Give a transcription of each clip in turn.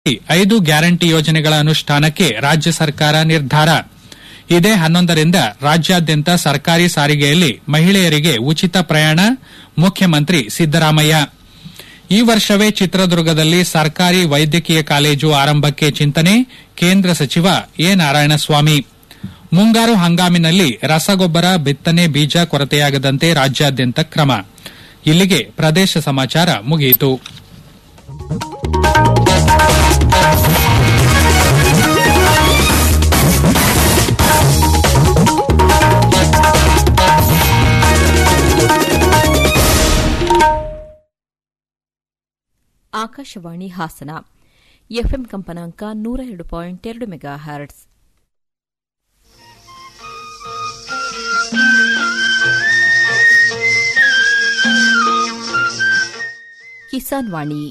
ಐದು ಗ್ಯಾರಂಟಿ ಯೋಜನೆಗಳ ಅನುಷ್ಠಾನಕ್ಕೆ ರಾಜ್ಯ ಸರ್ಕಾರ ನಿರ್ಧಾರ ಇದೇ ಹನ್ನೊಂದರಿಂದ ರಾಜ್ಯಾದ್ಯಂತ ಸರ್ಕಾರಿ ಸಾರಿಗೆಯಲ್ಲಿ ಮಹಿಳೆಯರಿಗೆ ಉಚಿತ ಪ್ರಯಾಣ ಮುಖ್ಯಮಂತ್ರಿ ಸಿದ್ದರಾಮಯ್ಯ ಈ ವರ್ಷವೇ ಚಿತ್ರದುರ್ಗದಲ್ಲಿ ಸರ್ಕಾರಿ ವೈದ್ಯಕೀಯ ಕಾಲೇಜು ಆರಂಭಕ್ಕೆ ಚಿಂತನೆ ಕೇಂದ್ರ ಸಚಿವ ಎ ನಾರಾಯಣಸ್ವಾಮಿ ಮುಂಗಾರು ಹಂಗಾಮಿನಲ್ಲಿ ರಸಗೊಬ್ಬರ ಬಿತ್ತನೆ ಬೀಜ ಕೊರತೆಯಾಗದಂತೆ ರಾಜ್ಯಾದ್ಯಂತ ಕ್ರಮ ಇಲ್ಲಿಗೆ ಪ್ರದೇಶ ಸಮಾಚಾರ ಮುಗಿಯಿತು ಆಕಾಶವಾಣಿ ಹಾಸನ ಎಫ್ಎಂ ಕಂಪನಾಂಕ ನೂರ ಎರಡು ಪಾಯಿಂಟ್ ಎರಡು ಮೆಗಾ ಹರ್ಟ್ಸ್ ಕಿಸಾನ್ ವಾಣಿ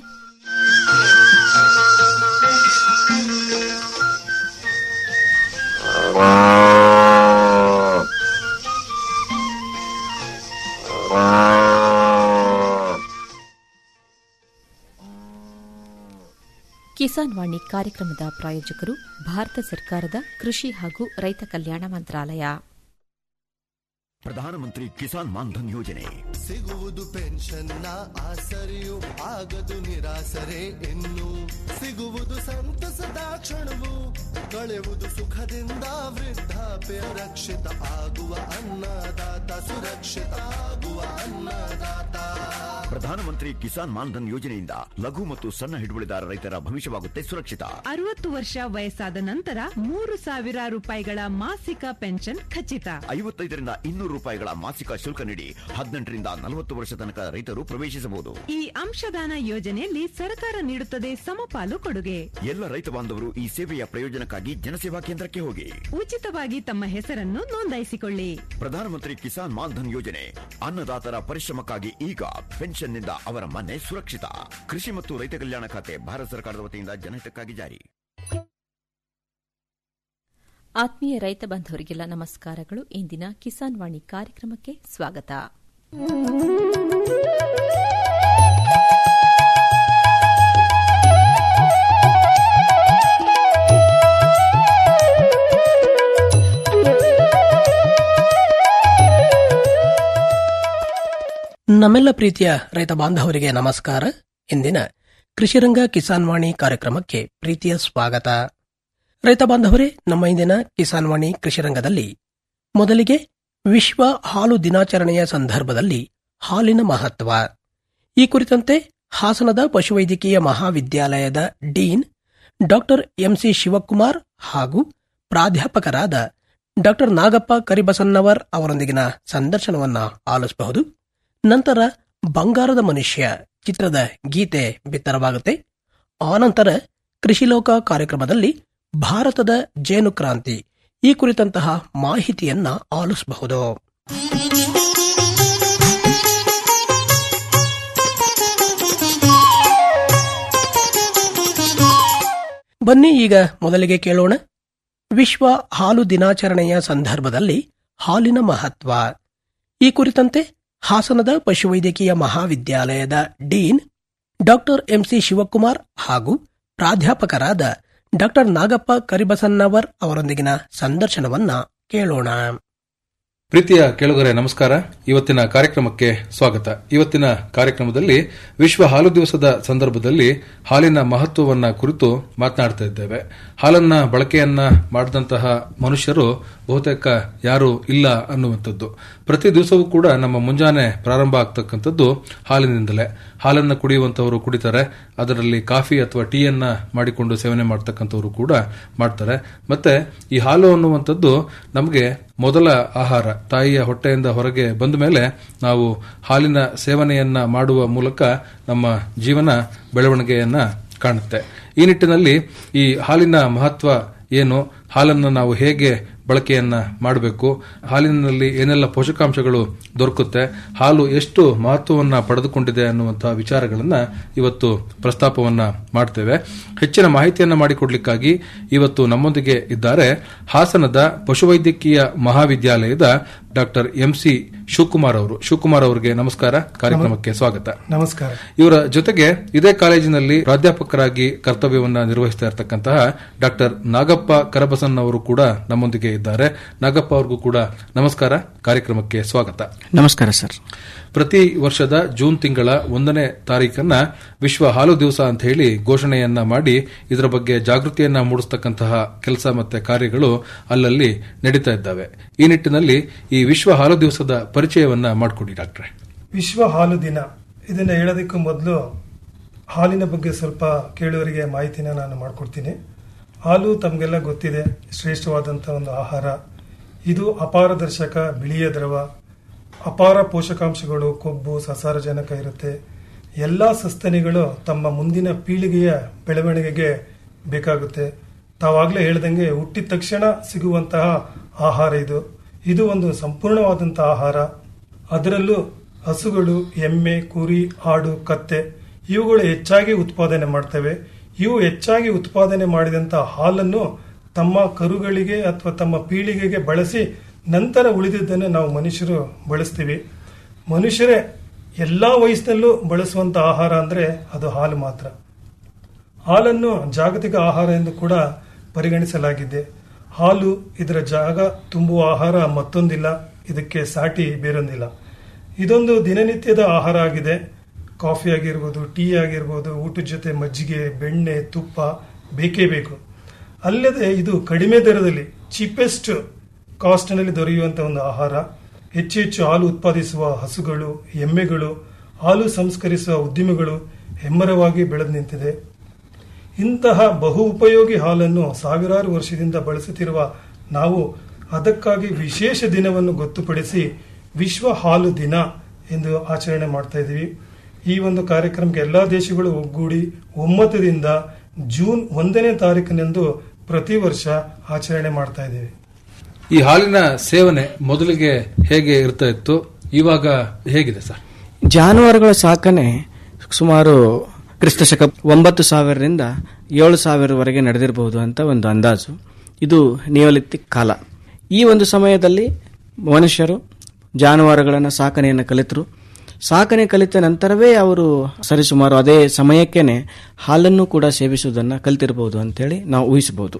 ಕಿಸಾನ್ ವಾಣಿ ಕಾರ್ಯಕ್ರಮದ ಪ್ರಾಯೋಜಕರು ಭಾರತ ಸರ್ಕಾರದ ಕೃಷಿ ಹಾಗೂ ರೈತ ಕಲ್ಯಾಣ ಮಂತ್ರಾಲಯ ಪ್ರಧಾನಮಂತ್ರಿ ಕಿಸಾನ್ ಮಾನ್ಧನ್ ಯೋಜನೆ ಸಿಗುವುದು ಪೆನ್ಷನ್ನ ಆಸರೆಯು ಆಗದು ನಿರಾಸರೆ ಇನ್ನು ಸಿಗುವುದು ಸಂತಸದ ಕ್ಷಣವು ಕಳೆವುದು ಸುಖದಿಂದ ವೃದ್ಧಾಪ್ಯ ರಕ್ಷಿತ ಆಗುವ ಅನ್ನದಾತ ಸುರಕ್ಷಿತ ಆಗುವ ಅನ್ನದಾತ ಪ್ರಧಾನಮಂತ್ರಿ ಕಿಸಾನ್ ಮಾನ್ಧನ್ ಯೋಜನೆಯಿಂದ ಲಘು ಮತ್ತು ಸಣ್ಣ ಹಿಡುವಳಿದಾರ ರೈತರ ಭವಿಷ್ಯವಾಗುತ್ತೆ ಸುರಕ್ಷಿತ ಅರವತ್ತು ವರ್ಷ ವಯಸ್ಸಾದ ನಂತರ ಮೂರು ಸಾವಿರ ರೂಪಾಯಿಗಳ ಮಾಸಿಕ ಪೆನ್ಷನ್ ಖಚಿತ ಐವತ್ತೈದರಿಂದ ಇನ್ನೂರು ರೂಪಾಯಿಗಳ ಮಾಸಿಕ ಶುಲ್ಕ ನೀಡಿ ಹದಿನೆಂಟರಿಂದ ನಲವತ್ತು ವರ್ಷ ತನಕ ರೈತರು ಪ್ರವೇಶಿಸಬಹುದು ಈ ಅಂಶದಾನ ಯೋಜನೆಯಲ್ಲಿ ಸರ್ಕಾರ ನೀಡುತ್ತದೆ ಸಮಪಾಲು ಕೊಡುಗೆ ಎಲ್ಲ ರೈತ ಬಾಂಧವರು ಈ ಸೇವೆಯ ಪ್ರಯೋಜನಕ್ಕಾಗಿ ಜನಸೇವಾ ಕೇಂದ್ರಕ್ಕೆ ಹೋಗಿ ಉಚಿತವಾಗಿ ತಮ್ಮ ಹೆಸರನ್ನು ನೋಂದಾಯಿಸಿಕೊಳ್ಳಿ ಪ್ರಧಾನಮಂತ್ರಿ ಕಿಸಾನ್ ಮಾನ್ಧನ್ ಯೋಜನೆ ಅನ್ನದಾತರ ಪರಿಶ್ರಮಕ್ಕಾಗಿ ಈಗ ಪೆನ್ಷನ್ನಿಂದ ಅವರ ಮನೆ ಸುರಕ್ಷಿತ ಕೃಷಿ ಮತ್ತು ರೈತ ಕಲ್ಯಾಣ ಖಾತೆ ಭಾರತ ಸರ್ಕಾರದ ವತಿಯಿಂದ ಜನಹಿತಕ್ಕಾಗಿ ಜಾರಿ ಆತ್ಮೀಯ ರೈತ ಬಾಂಧವರಿಗೆಲ್ಲ ನಮಸ್ಕಾರಗಳು ಇಂದಿನ ಕಿಸಾನ್ ವಾಣಿ ಕಾರ್ಯಕ್ರಮಕ್ಕೆ ಸ್ವಾಗತ ನಮ್ಮೆಲ್ಲ ಪ್ರೀತಿಯ ರೈತ ಬಾಂಧವರಿಗೆ ನಮಸ್ಕಾರ ಇಂದಿನ ಕೃಷಿರಂಗ ಕಿಸಾನ್ ವಾಣಿ ಕಾರ್ಯಕ್ರಮಕ್ಕೆ ಪ್ರೀತಿಯ ಸ್ವಾಗತ ರೈತ ಬಾಂಧವರೇ ನಮ್ಮ ಇಂದಿನ ಕಿಸಾನ್ ವಾಣಿ ಕೃಷಿರಂಗದಲ್ಲಿ ಮೊದಲಿಗೆ ವಿಶ್ವ ಹಾಲು ದಿನಾಚರಣೆಯ ಸಂದರ್ಭದಲ್ಲಿ ಹಾಲಿನ ಮಹತ್ವ ಈ ಕುರಿತಂತೆ ಹಾಸನದ ಪಶುವೈದ್ಯಕೀಯ ಮಹಾವಿದ್ಯಾಲಯದ ಡೀನ್ ಡಾಕ್ಟರ್ ಎಂಸಿ ಶಿವಕುಮಾರ್ ಹಾಗೂ ಪ್ರಾಧ್ಯಾಪಕರಾದ ಡಾಕ್ಟರ್ ನಾಗಪ್ಪ ಕರಿಬಸನ್ನವರ್ ಅವರೊಂದಿಗಿನ ಸಂದರ್ಶನವನ್ನ ಆಲಿಸಬಹುದು ನಂತರ ಬಂಗಾರದ ಮನುಷ್ಯ ಚಿತ್ರದ ಗೀತೆ ಬಿತ್ತರವಾಗುತ್ತೆ ಆನಂತರ ಕೃಷಿಲೋಕ ಕಾರ್ಯಕ್ರಮದಲ್ಲಿ ಭಾರತದ ಜೇನು ಕ್ರಾಂತಿ ಈ ಕುರಿತಂತಹ ಮಾಹಿತಿಯನ್ನ ಆಲಿಸಬಹುದು ಬನ್ನಿ ಈಗ ಮೊದಲಿಗೆ ಕೇಳೋಣ ವಿಶ್ವ ಹಾಲು ದಿನಾಚರಣೆಯ ಸಂದರ್ಭದಲ್ಲಿ ಹಾಲಿನ ಮಹತ್ವ ಈ ಕುರಿತಂತೆ ಹಾಸನದ ಪಶುವೈದ್ಯಕೀಯ ಮಹಾವಿದ್ಯಾಲಯದ ಡೀನ್ ಡಾಕ್ಟರ್ ಎಂಸಿ ಶಿವಕುಮಾರ್ ಹಾಗೂ ಪ್ರಾಧ್ಯಾಪಕರಾದ ಡಾಕ್ಟರ್ ನಾಗಪ್ಪ ಕರಿಬಸನ್ನವರ್ ಅವರೊಂದಿಗಿನ ಸಂದರ್ಶನವನ್ನ ಕೇಳೋಣ ಪ್ರೀತಿಯ ಕೇಳುಗರೆ ನಮಸ್ಕಾರ ಇವತ್ತಿನ ಕಾರ್ಯಕ್ರಮಕ್ಕೆ ಸ್ವಾಗತ ಇವತ್ತಿನ ಕಾರ್ಯಕ್ರಮದಲ್ಲಿ ವಿಶ್ವ ಹಾಲು ದಿವಸದ ಸಂದರ್ಭದಲ್ಲಿ ಹಾಲಿನ ಮಹತ್ವವನ್ನ ಕುರಿತು ಮಾತನಾಡ್ತಾ ಇದ್ದೇವೆ ಹಾಲನ್ನ ಬಳಕೆಯನ್ನ ಮಾಡಿದಂತಹ ಮನುಷ್ಯರು ಬಹುತೇಕ ಯಾರು ಇಲ್ಲ ಅನ್ನುವಂಥದ್ದು ಪ್ರತಿ ದಿವಸವೂ ಕೂಡ ನಮ್ಮ ಮುಂಜಾನೆ ಪ್ರಾರಂಭ ಆಗ್ತಕ್ಕಂಥದ್ದು ಹಾಲಿನಿಂದಲೇ ಹಾಲನ್ನು ಕುಡಿಯುವಂತವರು ಕುಡಿತಾರೆ ಅದರಲ್ಲಿ ಕಾಫಿ ಅಥವಾ ಟೀಯನ್ನ ಮಾಡಿಕೊಂಡು ಸೇವನೆ ಮಾಡ್ತಕ್ಕಂಥವ್ರು ಕೂಡ ಮಾಡ್ತಾರೆ ಮತ್ತೆ ಈ ಹಾಲು ಅನ್ನುವಂಥದ್ದು ನಮಗೆ ಮೊದಲ ಆಹಾರ ತಾಯಿಯ ಹೊಟ್ಟೆಯಿಂದ ಹೊರಗೆ ಬಂದ ಮೇಲೆ ನಾವು ಹಾಲಿನ ಸೇವನೆಯನ್ನ ಮಾಡುವ ಮೂಲಕ ನಮ್ಮ ಜೀವನ ಬೆಳವಣಿಗೆಯನ್ನ ಕಾಣುತ್ತೆ ಈ ನಿಟ್ಟಿನಲ್ಲಿ ಈ ಹಾಲಿನ ಮಹತ್ವ ಏನು ಹಾಲನ್ನು ನಾವು ಹೇಗೆ ಬಳಕೆಯನ್ನ ಮಾಡಬೇಕು ಹಾಲಿನಲ್ಲಿ ಏನೆಲ್ಲ ಪೋಷಕಾಂಶಗಳು ದೊರಕುತ್ತೆ ಹಾಲು ಎಷ್ಟು ಮಹತ್ವವನ್ನ ಪಡೆದುಕೊಂಡಿದೆ ಅನ್ನುವಂತಹ ವಿಚಾರಗಳನ್ನ ಇವತ್ತು ಪ್ರಸ್ತಾಪವನ್ನ ಮಾಡ್ತೇವೆ ಹೆಚ್ಚಿನ ಮಾಹಿತಿಯನ್ನ ಮಾಡಿಕೊಡ್ಲಿಕ್ಕಾಗಿ ಇವತ್ತು ನಮ್ಮೊಂದಿಗೆ ಇದ್ದಾರೆ ಹಾಸನದ ಪಶುವೈದ್ಯಕೀಯ ಮಹಾವಿದ್ಯಾಲಯದ ಡಾಕ್ಟರ್ ಎಂ ಸಿ ಶಿವಕುಮಾರ್ ಅವರು ಶಿವಕುಮಾರ್ ಅವರಿಗೆ ನಮಸ್ಕಾರ ಕಾರ್ಯಕ್ರಮಕ್ಕೆ ಸ್ವಾಗತ ನಮಸ್ಕಾರ ಇವರ ಜೊತೆಗೆ ಇದೇ ಕಾಲೇಜಿನಲ್ಲಿ ಪ್ರಾಧ್ಯಾಪಕರಾಗಿ ಕರ್ತವ್ಯವನ್ನ ನಿರ್ವಹಿಸ್ತಾ ಇರತಕ್ಕಂತಹ ಡಾಕ್ಟರ್ ನಾಗಪ್ಪ ಕರಬಸನ್ ಅವರು ಕೂಡ ನಮ್ಮೊಂದಿಗೆ ಇದ್ದಾರೆ ನಾಗಪ್ಪ ಅವ್ರಿಗೂ ಕೂಡ ನಮಸ್ಕಾರ ಕಾರ್ಯಕ್ರಮಕ್ಕೆ ಸ್ವಾಗತ ನಮಸ್ಕಾರ ಸರ್ ಪ್ರತಿ ವರ್ಷದ ಜೂನ್ ತಿಂಗಳ ಒಂದನೇ ತಾರೀಕನ್ನ ವಿಶ್ವ ಹಾಲು ದಿವಸ ಅಂತ ಹೇಳಿ ಘೋಷಣೆಯನ್ನ ಮಾಡಿ ಇದರ ಬಗ್ಗೆ ಜಾಗೃತಿಯನ್ನ ಮೂಡಿಸತಕ್ಕಂತಹ ಕೆಲಸ ಮತ್ತೆ ಕಾರ್ಯಗಳು ಅಲ್ಲಲ್ಲಿ ನಡೀತಾ ಇದ್ದಾವೆ ಈ ನಿಟ್ಟಿನಲ್ಲಿ ಈ ವಿಶ್ವ ಹಾಲು ದಿವಸದ ಪರಿಚಯವನ್ನ ಮಾಡಿಕೊಡಿ ಡಾಕ್ಟ್ರೆ ವಿಶ್ವ ಹಾಲು ದಿನ ಇದನ್ನ ಹೇಳೋದಕ್ಕೂ ಮೊದಲು ಹಾಲಿನ ಬಗ್ಗೆ ಸ್ವಲ್ಪ ಕೇಳುವರಿಗೆ ಮಾಹಿತಿನ ನಾನು ಮಾಡಿಕೊಡ್ತೀನಿ ಹಾಲು ತಮಗೆಲ್ಲ ಗೊತ್ತಿದೆ ಶ್ರೇಷ್ಠವಾದಂಥ ಒಂದು ಆಹಾರ ಇದು ಅಪಾರದರ್ಶಕ ಬಿಳಿಯ ದ್ರವ ಅಪಾರ ಪೋಷಕಾಂಶಗಳು ಕೊಬ್ಬು ಸಸಾರಜನಕ ಇರುತ್ತೆ ಎಲ್ಲ ಸಸ್ತನಿಗಳು ತಮ್ಮ ಮುಂದಿನ ಪೀಳಿಗೆಯ ಬೆಳವಣಿಗೆಗೆ ಬೇಕಾಗುತ್ತೆ ತಾವಾಗಲೇ ಹೇಳ್ದಂಗೆ ಹುಟ್ಟಿದ ತಕ್ಷಣ ಸಿಗುವಂತಹ ಆಹಾರ ಇದು ಇದು ಒಂದು ಸಂಪೂರ್ಣವಾದಂತಹ ಆಹಾರ ಅದರಲ್ಲೂ ಹಸುಗಳು ಎಮ್ಮೆ ಕುರಿ ಆಡು ಕತ್ತೆ ಇವುಗಳು ಹೆಚ್ಚಾಗಿ ಉತ್ಪಾದನೆ ಮಾಡ್ತವೆ ಇವು ಹೆಚ್ಚಾಗಿ ಉತ್ಪಾದನೆ ಮಾಡಿದಂತಹ ಹಾಲನ್ನು ತಮ್ಮ ಕರುಗಳಿಗೆ ಅಥವಾ ತಮ್ಮ ಪೀಳಿಗೆಗೆ ಬಳಸಿ ನಂತರ ಉಳಿದಿದ್ದನ್ನು ನಾವು ಮನುಷ್ಯರು ಬಳಸ್ತೀವಿ ಮನುಷ್ಯರೇ ಎಲ್ಲ ವಯಸ್ಸಿನಲ್ಲೂ ಬಳಸುವಂತ ಆಹಾರ ಅಂದ್ರೆ ಅದು ಹಾಲು ಮಾತ್ರ ಹಾಲನ್ನು ಜಾಗತಿಕ ಆಹಾರ ಎಂದು ಕೂಡ ಪರಿಗಣಿಸಲಾಗಿದೆ ಹಾಲು ಇದರ ಜಾಗ ತುಂಬುವ ಆಹಾರ ಮತ್ತೊಂದಿಲ್ಲ ಇದಕ್ಕೆ ಸಾಟಿ ಬೇರೊಂದಿಲ್ಲ ಇದೊಂದು ದಿನನಿತ್ಯದ ಆಹಾರ ಆಗಿದೆ ಕಾಫಿ ಆಗಿರ್ಬೋದು ಟೀ ಆಗಿರ್ಬೋದು ಊಟದ ಜೊತೆ ಮಜ್ಜಿಗೆ ಬೆಣ್ಣೆ ತುಪ್ಪ ಬೇಕೇ ಬೇಕು ಅಲ್ಲದೆ ಇದು ಕಡಿಮೆ ದರದಲ್ಲಿ ಚೀಪೆಸ್ಟ್ ಕಾಸ್ಟ್ನಲ್ಲಿ ದೊರೆಯುವಂತ ಒಂದು ಆಹಾರ ಹೆಚ್ಚು ಹೆಚ್ಚು ಹಾಲು ಉತ್ಪಾದಿಸುವ ಹಸುಗಳು ಎಮ್ಮೆಗಳು ಹಾಲು ಸಂಸ್ಕರಿಸುವ ಉದ್ದಿಮೆಗಳು ಹೆಮ್ಮರವಾಗಿ ಬೆಳೆದು ನಿಂತಿದೆ ಇಂತಹ ಬಹು ಉಪಯೋಗಿ ಹಾಲನ್ನು ಸಾವಿರಾರು ವರ್ಷದಿಂದ ಬಳಸುತ್ತಿರುವ ನಾವು ಅದಕ್ಕಾಗಿ ವಿಶೇಷ ದಿನವನ್ನು ಗೊತ್ತುಪಡಿಸಿ ವಿಶ್ವ ಹಾಲು ದಿನ ಎಂದು ಆಚರಣೆ ಮಾಡ್ತಾ ಇದ್ದೀವಿ ಈ ಒಂದು ಕಾರ್ಯಕ್ರಮಕ್ಕೆ ಎಲ್ಲಾ ದೇಶಗಳು ಒಗ್ಗೂಡಿ ಒಮ್ಮತದಿಂದ ಜೂನ್ ಒಂದನೇ ತಾರೀಕಿನಂದು ಪ್ರತಿ ವರ್ಷ ಆಚರಣೆ ಮಾಡ್ತಾ ಇದ್ದೀವಿ ಈ ಹಾಲಿನ ಸೇವನೆ ಮೊದಲಿಗೆ ಹೇಗೆ ಇರ್ತಾ ಇತ್ತು ಇವಾಗ ಹೇಗಿದೆ ಸರ್ ಜಾನುವಾರುಗಳ ಸಾಕಣೆ ಸುಮಾರು ಕ್ರಿಸ್ತಶಕ ಒಂಬತ್ತು ಸಾವಿರದಿಂದ ಏಳು ಸಾವಿರವರೆಗೆ ನಡೆದಿರಬಹುದು ಅಂತ ಒಂದು ಅಂದಾಜು ಇದು ನಿಯೋಲಿತಿಕ್ ಕಾಲ ಈ ಒಂದು ಸಮಯದಲ್ಲಿ ಮನುಷ್ಯರು ಜಾನುವಾರುಗಳನ್ನು ಸಾಕಣೆಯನ್ನು ಕಲಿತರು ಸಾಕಣೆ ಕಲಿತ ನಂತರವೇ ಅವರು ಸರಿಸುಮಾರು ಅದೇ ಸಮಯಕ್ಕೇನೆ ಹಾಲನ್ನು ಕೂಡ ಸೇವಿಸುವುದನ್ನು ಕಲಿತಿರಬಹುದು ಅಂತೇಳಿ ನಾವು ಊಹಿಸಬಹುದು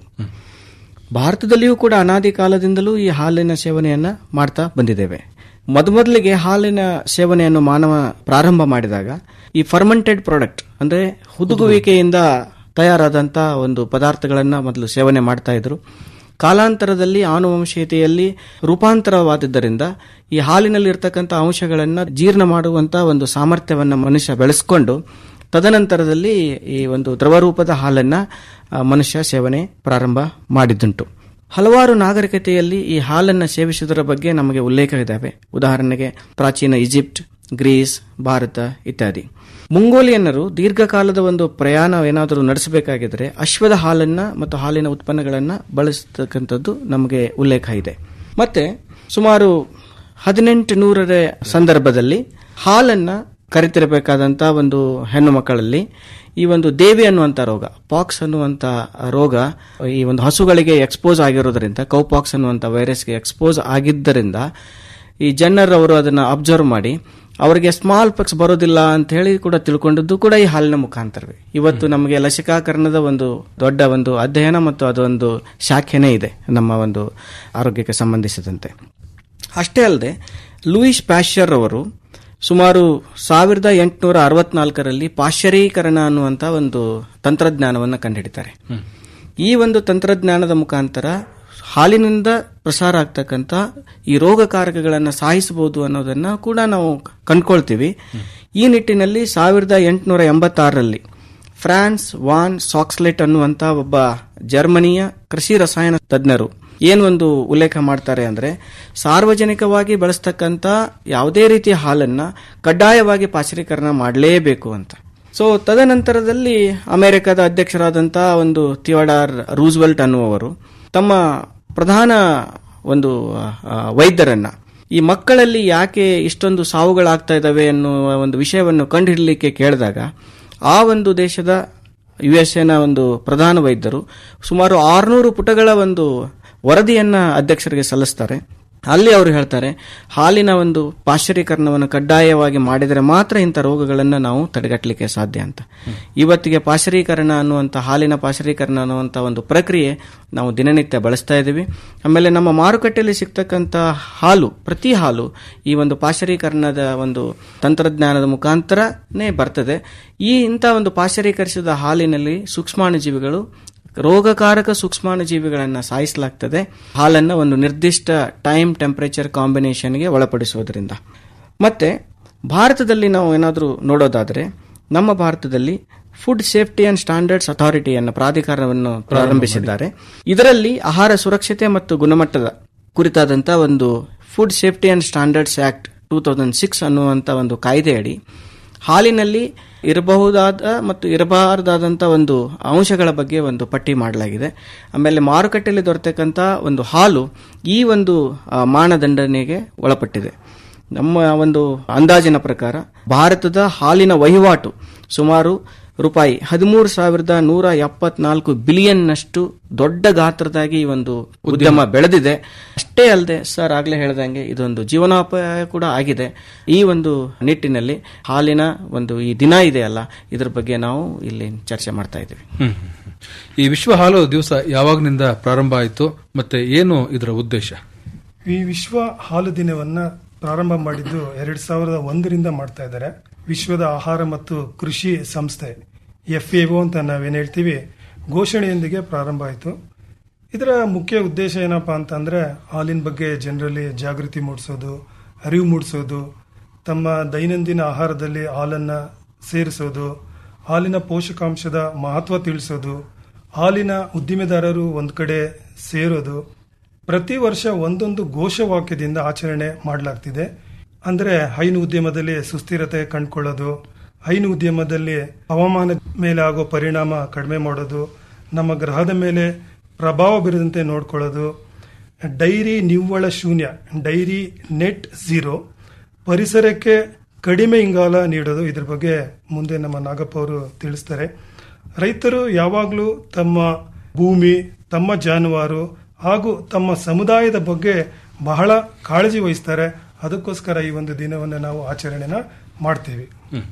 ಭಾರತದಲ್ಲಿಯೂ ಕೂಡ ಅನಾದಿ ಕಾಲದಿಂದಲೂ ಈ ಹಾಲಿನ ಸೇವನೆಯನ್ನ ಮಾಡ್ತಾ ಬಂದಿದ್ದೇವೆ ಮೊದಮೊದಲಿಗೆ ಹಾಲಿನ ಸೇವನೆಯನ್ನು ಮಾನವ ಪ್ರಾರಂಭ ಮಾಡಿದಾಗ ಈ ಫರ್ಮೆಂಟೆಡ್ ಪ್ರಾಡಕ್ಟ್ ಅಂದ್ರೆ ಹುದುಗುವಿಕೆಯಿಂದ ತಯಾರಾದಂತ ಒಂದು ಪದಾರ್ಥಗಳನ್ನ ಮೊದಲು ಸೇವನೆ ಮಾಡ್ತಾ ಇದ್ರು ಕಾಲಾಂತರದಲ್ಲಿ ಆನುವಂಶೀಯತೆಯಲ್ಲಿ ರೂಪಾಂತರವಾದದ್ದರಿಂದ ಈ ಹಾಲಿನಲ್ಲಿ ಇರ್ತಕ್ಕಂಥ ಅಂಶಗಳನ್ನು ಜೀರ್ಣ ಮಾಡುವಂತ ಒಂದು ಸಾಮರ್ಥ್ಯವನ್ನ ಮನುಷ್ಯ ಬೆಳೆಸ್ಕೊಂಡು ತದನಂತರದಲ್ಲಿ ಈ ಒಂದು ದ್ರವರೂಪದ ಹಾಲನ್ನ ಆ, ಮನುಷ್ಯ ಸೇವನೆ ಪ್ರಾರಂಭ ಮಾಡಿದ್ದುಂಟು ಹಲವಾರು ನಾಗರಿಕತೆಯಲ್ಲಿ ಈ ಹಾಲನ್ನು ಸೇವಿಸುವುದರ ಬಗ್ಗೆ ನಮಗೆ ಉಲ್ಲೇಖ ಇದ್ದಾವೆ ಉದಾಹರಣೆಗೆ ಪ್ರಾಚೀನ ಈಜಿಪ್ಟ್ ಗ್ರೀಸ್ ಭಾರತ ಇತ್ಯಾದಿ ಮುಂಗೋಲಿಯನ್ನರು ದೀರ್ಘಕಾಲದ ಒಂದು ಪ್ರಯಾಣ ಏನಾದರೂ ನಡೆಸಬೇಕಾಗಿದ್ರೆ ಅಶ್ವದ ಹಾಲನ್ನ ಮತ್ತು ಹಾಲಿನ ಉತ್ಪನ್ನಗಳನ್ನು ಬಳಸತಕ್ಕಂಥದ್ದು ನಮಗೆ ಉಲ್ಲೇಖ ಇದೆ ಮತ್ತೆ ಸುಮಾರು ಹದಿನೆಂಟು ನೂರರ ಸಂದರ್ಭದಲ್ಲಿ ಹಾಲನ್ನ ಕರಿತಿರಬೇಕಾದಂತ ಒಂದು ಹೆಣ್ಣು ಮಕ್ಕಳಲ್ಲಿ ಈ ಒಂದು ದೇವಿ ಅನ್ನುವಂಥ ರೋಗ ಪಾಕ್ಸ್ ಅನ್ನುವಂಥ ರೋಗ ಈ ಒಂದು ಹಸುಗಳಿಗೆ ಎಕ್ಸ್ಪೋಸ್ ಆಗಿರೋದ್ರಿಂದ ಕೌ ಪಾಕ್ಸ್ ಅನ್ನುವಂಥ ವೈರಸ್ಗೆ ಎಕ್ಸ್ಪೋಸ್ ಆಗಿದ್ದರಿಂದ ಈ ಜನರ್ ಅವರು ಅದನ್ನ ಅಬ್ಸರ್ವ್ ಮಾಡಿ ಅವರಿಗೆ ಸ್ಮಾಲ್ ಪಕ್ಸ್ ಬರೋದಿಲ್ಲ ಅಂತ ಹೇಳಿ ಕೂಡ ತಿಳ್ಕೊಂಡದ್ದು ಕೂಡ ಈ ಹಾಲಿನ ಮುಖಾಂತರವೇ ಇವತ್ತು ನಮಗೆ ಲಸಿಕಾಕರಣದ ಒಂದು ದೊಡ್ಡ ಒಂದು ಅಧ್ಯಯನ ಮತ್ತು ಅದೊಂದು ಶಾಖೆನೇ ಇದೆ ನಮ್ಮ ಒಂದು ಆರೋಗ್ಯಕ್ಕೆ ಸಂಬಂಧಿಸಿದಂತೆ ಅಷ್ಟೇ ಅಲ್ಲದೆ ಲೂಯಿಸ್ ಪ್ಯಾಶ್ಚರ್ ಅವರು ಸುಮಾರು ಸಾವಿರದ ಎಂಟುನೂರ ಅರವತ್ನಾಲ್ಕರಲ್ಲಿ ಪಾಶ್ಚರೀಕರಣ ಅನ್ನುವಂಥ ಒಂದು ತಂತ್ರಜ್ಞಾನವನ್ನು ಕಂಡುಹಿಡಿತಾರೆ ಈ ಒಂದು ತಂತ್ರಜ್ಞಾನದ ಮುಖಾಂತರ ಹಾಲಿನಿಂದ ಪ್ರಸಾರ ಆಗ್ತಕ್ಕಂಥ ಈ ರೋಗಕಾರಕಗಳನ್ನು ಸಾಯಿಸಬಹುದು ಅನ್ನೋದನ್ನ ಕೂಡ ನಾವು ಕಂಡ್ಕೊಳ್ತೀವಿ ಈ ನಿಟ್ಟಿನಲ್ಲಿ ಸಾವಿರದ ಎಂಟುನೂರ ಎಂಬತ್ತಾರರಲ್ಲಿ ಫ್ರಾನ್ಸ್ ವಾನ್ ಸಾಕ್ಸ್ಲೆಟ್ ಅನ್ನುವಂಥ ಒಬ್ಬ ಜರ್ಮನಿಯ ಕೃಷಿ ರಸಾಯನ ತಜ್ಞರು ಏನು ಒಂದು ಉಲ್ಲೇಖ ಮಾಡ್ತಾರೆ ಅಂದ್ರೆ ಸಾರ್ವಜನಿಕವಾಗಿ ಬಳಸ್ತಕ್ಕಂಥ ಯಾವುದೇ ರೀತಿಯ ಹಾಲನ್ನ ಕಡ್ಡಾಯವಾಗಿ ಪಾಶ್ಚರೀಕರಣ ಮಾಡಲೇಬೇಕು ಅಂತ ಸೊ ತದನಂತರದಲ್ಲಿ ಅಮೆರಿಕದ ಅಧ್ಯಕ್ಷರಾದಂಥ ಒಂದು ಥಿಯೋಡಾರ್ ರೂಸ್ವೆಲ್ಟ್ ಅನ್ನುವವರು ತಮ್ಮ ಪ್ರಧಾನ ಒಂದು ಆ, ವೈದ್ಯರನ್ನ ಈ ಮಕ್ಕಳಲ್ಲಿ ಯಾಕೆ ಇಷ್ಟೊಂದು ಸಾವುಗಳಾಗ್ತಾ ಇದ್ದಾವೆ ಅನ್ನುವ ಒಂದು ವಿಷಯವನ್ನು ಕಂಡುಹಿಡಲಿಕ್ಕೆ ಕೇಳಿದಾಗ ಆ ಒಂದು ದೇಶದ ಯು ಎಸ್ ಎನ ಒಂದು ಪ್ರಧಾನ ವೈದ್ಯರು ಸುಮಾರು ಆರುನೂರು ಪುಟಗಳ ಒಂದು ವರದಿಯನ್ನ ಅಧ್ಯಕ್ಷರಿಗೆ ಸಲ್ಲಿಸ್ತಾರೆ ಅಲ್ಲಿ ಅವರು ಹೇಳ್ತಾರೆ ಹಾಲಿನ ಒಂದು ಪಾಶ್ಚರೀಕರಣವನ್ನು ಕಡ್ಡಾಯವಾಗಿ ಮಾಡಿದರೆ ಮಾತ್ರ ಇಂಥ ರೋಗಗಳನ್ನು ನಾವು ತಡೆಗಟ್ಟಲಿಕ್ಕೆ ಸಾಧ್ಯ ಅಂತ ಇವತ್ತಿಗೆ ಪಾಶ್ಚರೀಕರಣ ಅನ್ನುವಂಥ ಹಾಲಿನ ಪಾಶ್ಚರೀಕರಣ ಅನ್ನುವಂಥ ಒಂದು ಪ್ರಕ್ರಿಯೆ ನಾವು ದಿನನಿತ್ಯ ಬಳಸ್ತಾ ಇದ್ದೀವಿ ಆಮೇಲೆ ನಮ್ಮ ಮಾರುಕಟ್ಟೆಯಲ್ಲಿ ಸಿಗ್ತಕ್ಕಂಥ ಹಾಲು ಪ್ರತಿ ಹಾಲು ಈ ಒಂದು ಪಾಶ್ಚರೀಕರಣದ ಒಂದು ತಂತ್ರಜ್ಞಾನದ ಮುಖಾಂತರನೇ ಬರ್ತದೆ ಈ ಇಂಥ ಒಂದು ಪಾಶ್ಚರೀಕರಿಸಿದ ಹಾಲಿನಲ್ಲಿ ಸೂಕ್ಷ್ಮಾಣುಜೀವಿಗಳು ರೋಗಕಾರಕ ಸೂಕ್ಷ್ಮಾಣುಜೀವಿಗಳನ್ನು ಸಾಯಿಸಲಾಗ್ತದೆ ಹಾಲನ್ನು ಒಂದು ನಿರ್ದಿಷ್ಟ ಟೈಮ್ ಟೆಂಪರೇಚರ್ ಕಾಂಬಿನೇಷನ್ಗೆ ಒಳಪಡಿಸೋದ್ರಿಂದ ಮತ್ತೆ ಭಾರತದಲ್ಲಿ ನಾವು ಏನಾದರೂ ನೋಡೋದಾದರೆ ನಮ್ಮ ಭಾರತದಲ್ಲಿ ಫುಡ್ ಸೇಫ್ಟಿ ಅಂಡ್ ಸ್ಟ್ಯಾಂಡರ್ಡ್ಸ್ ಅಥಾರಿಟಿಯನ್ನು ಪ್ರಾಧಿಕಾರವನ್ನು ಪ್ರಾರಂಭಿಸಿದ್ದಾರೆ ಇದರಲ್ಲಿ ಆಹಾರ ಸುರಕ್ಷತೆ ಮತ್ತು ಗುಣಮಟ್ಟದ ಕುರಿತಾದಂಥ ಒಂದು food safety and standards act two thousand six ಅನ್ನುವಂಥ ಒಂದು ಕಾಯ್ದೆಯಡಿ ಹಾಲಿನಲ್ಲಿ ಇರಬಹುದಾದ ಮತ್ತು ಇರಬಾರದಾದಂಥ ಒಂದು ಅಂಶಗಳ ಬಗ್ಗೆ ಒಂದು ಪಟ್ಟಿ ಮಾಡಲಾಗಿದೆ ಆಮೇಲೆ ಮಾರುಕಟ್ಟೆಯಲ್ಲಿ ದೊರೆತಕ್ಕಂಥ ಒಂದು ಹಾಲು ಈ ಒಂದು ಆ, ಮಾನದಂಡನೆಗೆ ಒಳಪಟ್ಟಿದೆ ನಮ್ಮ ಒಂದು ಅಂದಾಜಿನ ಪ್ರಕಾರ ಭಾರತದ ಹಾಲಿನ ವಹಿವಾಟು ಸುಮಾರು ರೂಪಾಯಿ ಹದಿಮೂರು ಸಾವಿರದ ನೂರ ಎಪ್ಪತ್ನಾಲ್ಕು ಬಿಲಿಯನ್ನಷ್ಟು ದೊಡ್ಡ ಗಾತ್ರದಾಗಿ ಈ ಒಂದು ಉದ್ಯಮ ಬೆಳೆದಿದೆ ಅಷ್ಟೇ ಅಲ್ಲದೆ ಸರ್ ಆಗ್ಲೇ ಹೇಳ್ದಂಗೆ ಇದೊಂದು ಜೀವನೋಪಾಯ ಕೂಡ ಆಗಿದೆ ಈ ಒಂದು ನಿಟ್ಟಿನಲ್ಲಿ ಹಾಲಿನ ಒಂದು ಈ ದಿನ ಇದೆಯಲ್ಲ ಇದ್ರ ಬಗ್ಗೆ ನಾವು ಇಲ್ಲಿ ಚರ್ಚೆ ಮಾಡ್ತಾ ಇದ್ದೀವಿ ಹ್ಮ್. ಈ ವಿಶ್ವ ಹಾಲು ದಿವಸ ಯಾವಾಗನಿಂದ ಪ್ರಾರಂಭ ಆಯಿತು ಮತ್ತೆ ಏನು ಇದರ ಉದ್ದೇಶ ಈ ವಿಶ್ವ ಹಾಲು ದಿನವನ್ನ ಪ್ರಾರಂಭ ಮಾಡಿದ್ದು ಎರಡ್ ಸಾವಿರದ ಒಂದರಿಂದ ಮಾಡ್ತಾ ಇದ್ದಾರೆ ವಿಶ್ವದ ಆಹಾರ ಮತ್ತು ಕೃಷಿ ಸಂಸ್ಥೆ ಎಫ್ ಅಂತ ನಾವೇನು ಹೇಳ್ತೀವಿ ಘೋಷಣೆಯೊಂದಿಗೆ ಪ್ರಾರಂಭ ಆಯಿತು ಇದರ ಮುಖ್ಯ ಉದ್ದೇಶ ಏನಪ್ಪಾ ಅಂತಂದ್ರೆ ಹಾಲಿನ ಬಗ್ಗೆ ಜನರಲ್ಲಿ ಜಾಗೃತಿ ಮೂಡಿಸೋದು ಅರಿವು ಮೂಡಿಸೋದು ತಮ್ಮ ದೈನಂದಿನ ಆಹಾರದಲ್ಲಿ ಹಾಲನ್ನ ಸೇರಿಸೋದು ಹಾಲಿನ ಪೋಷಕಾಂಶದ ಮಹತ್ವ ತಿಳಿಸೋದು ಹಾಲಿನ ಉದ್ದಿಮೆದಾರರು ಒಂದು ಕಡೆ ಸೇರೋದು ಪ್ರತಿ ವರ್ಷ ಒಂದೊಂದು ಘೋಷವಾಕ್ಯದಿಂದ ಆಚರಣೆ ಮಾಡಲಾಗ್ತಿದೆ ಅಂದ್ರೆ ಹೈನು ಉದ್ಯಮದಲ್ಲಿ ಸುಸ್ಥಿರತೆ ಕಂಡುಕೊಳ್ಳೋದು ಹೈನು ಉದ್ಯಮದಲ್ಲಿ ಹವಾಮಾನ ಮೇಲೆ ಆಗೋ ಪರಿಣಾಮ ಕಡಿಮೆ ಮಾಡೋದು ನಮ್ಮ ಗ್ರಹದ ಮೇಲೆ ಪ್ರಭಾವ ಬೀರದಂತೆ ನೋಡ್ಕೊಳ್ಳೋದು ಡೈರಿ ನಿವ್ವಳ ಶೂನ್ಯ ಡೈರಿ ನೆಟ್ ಝೀರೋ ಪರಿಸರಕ್ಕೆ ಕಡಿಮೆ ಇಂಗಾಲ ನೀಡೋದು ಇದ್ರ ಬಗ್ಗೆ ಮುಂದೆ ನಮ್ಮ ನಾಗಪ್ಪ ಅವರು ತಿಳಿಸ್ತಾರೆ ರೈತರು ಯಾವಾಗಲೂ ತಮ್ಮ ಭೂಮಿ ತಮ್ಮ ಜಾನುವಾರು ಹಾಗೂ ತಮ್ಮ ಸಮುದಾಯದ ಬಗ್ಗೆ ಬಹಳ ಕಾಳಜಿ ವಹಿಸ್ತಾರೆ ಅದಕ್ಕೋಸ್ಕರ ಈ ಒಂದು ದಿನವನ್ನು ನಾವು ಆಚರಣೆನ ಮಾಡ್ತೀವಿ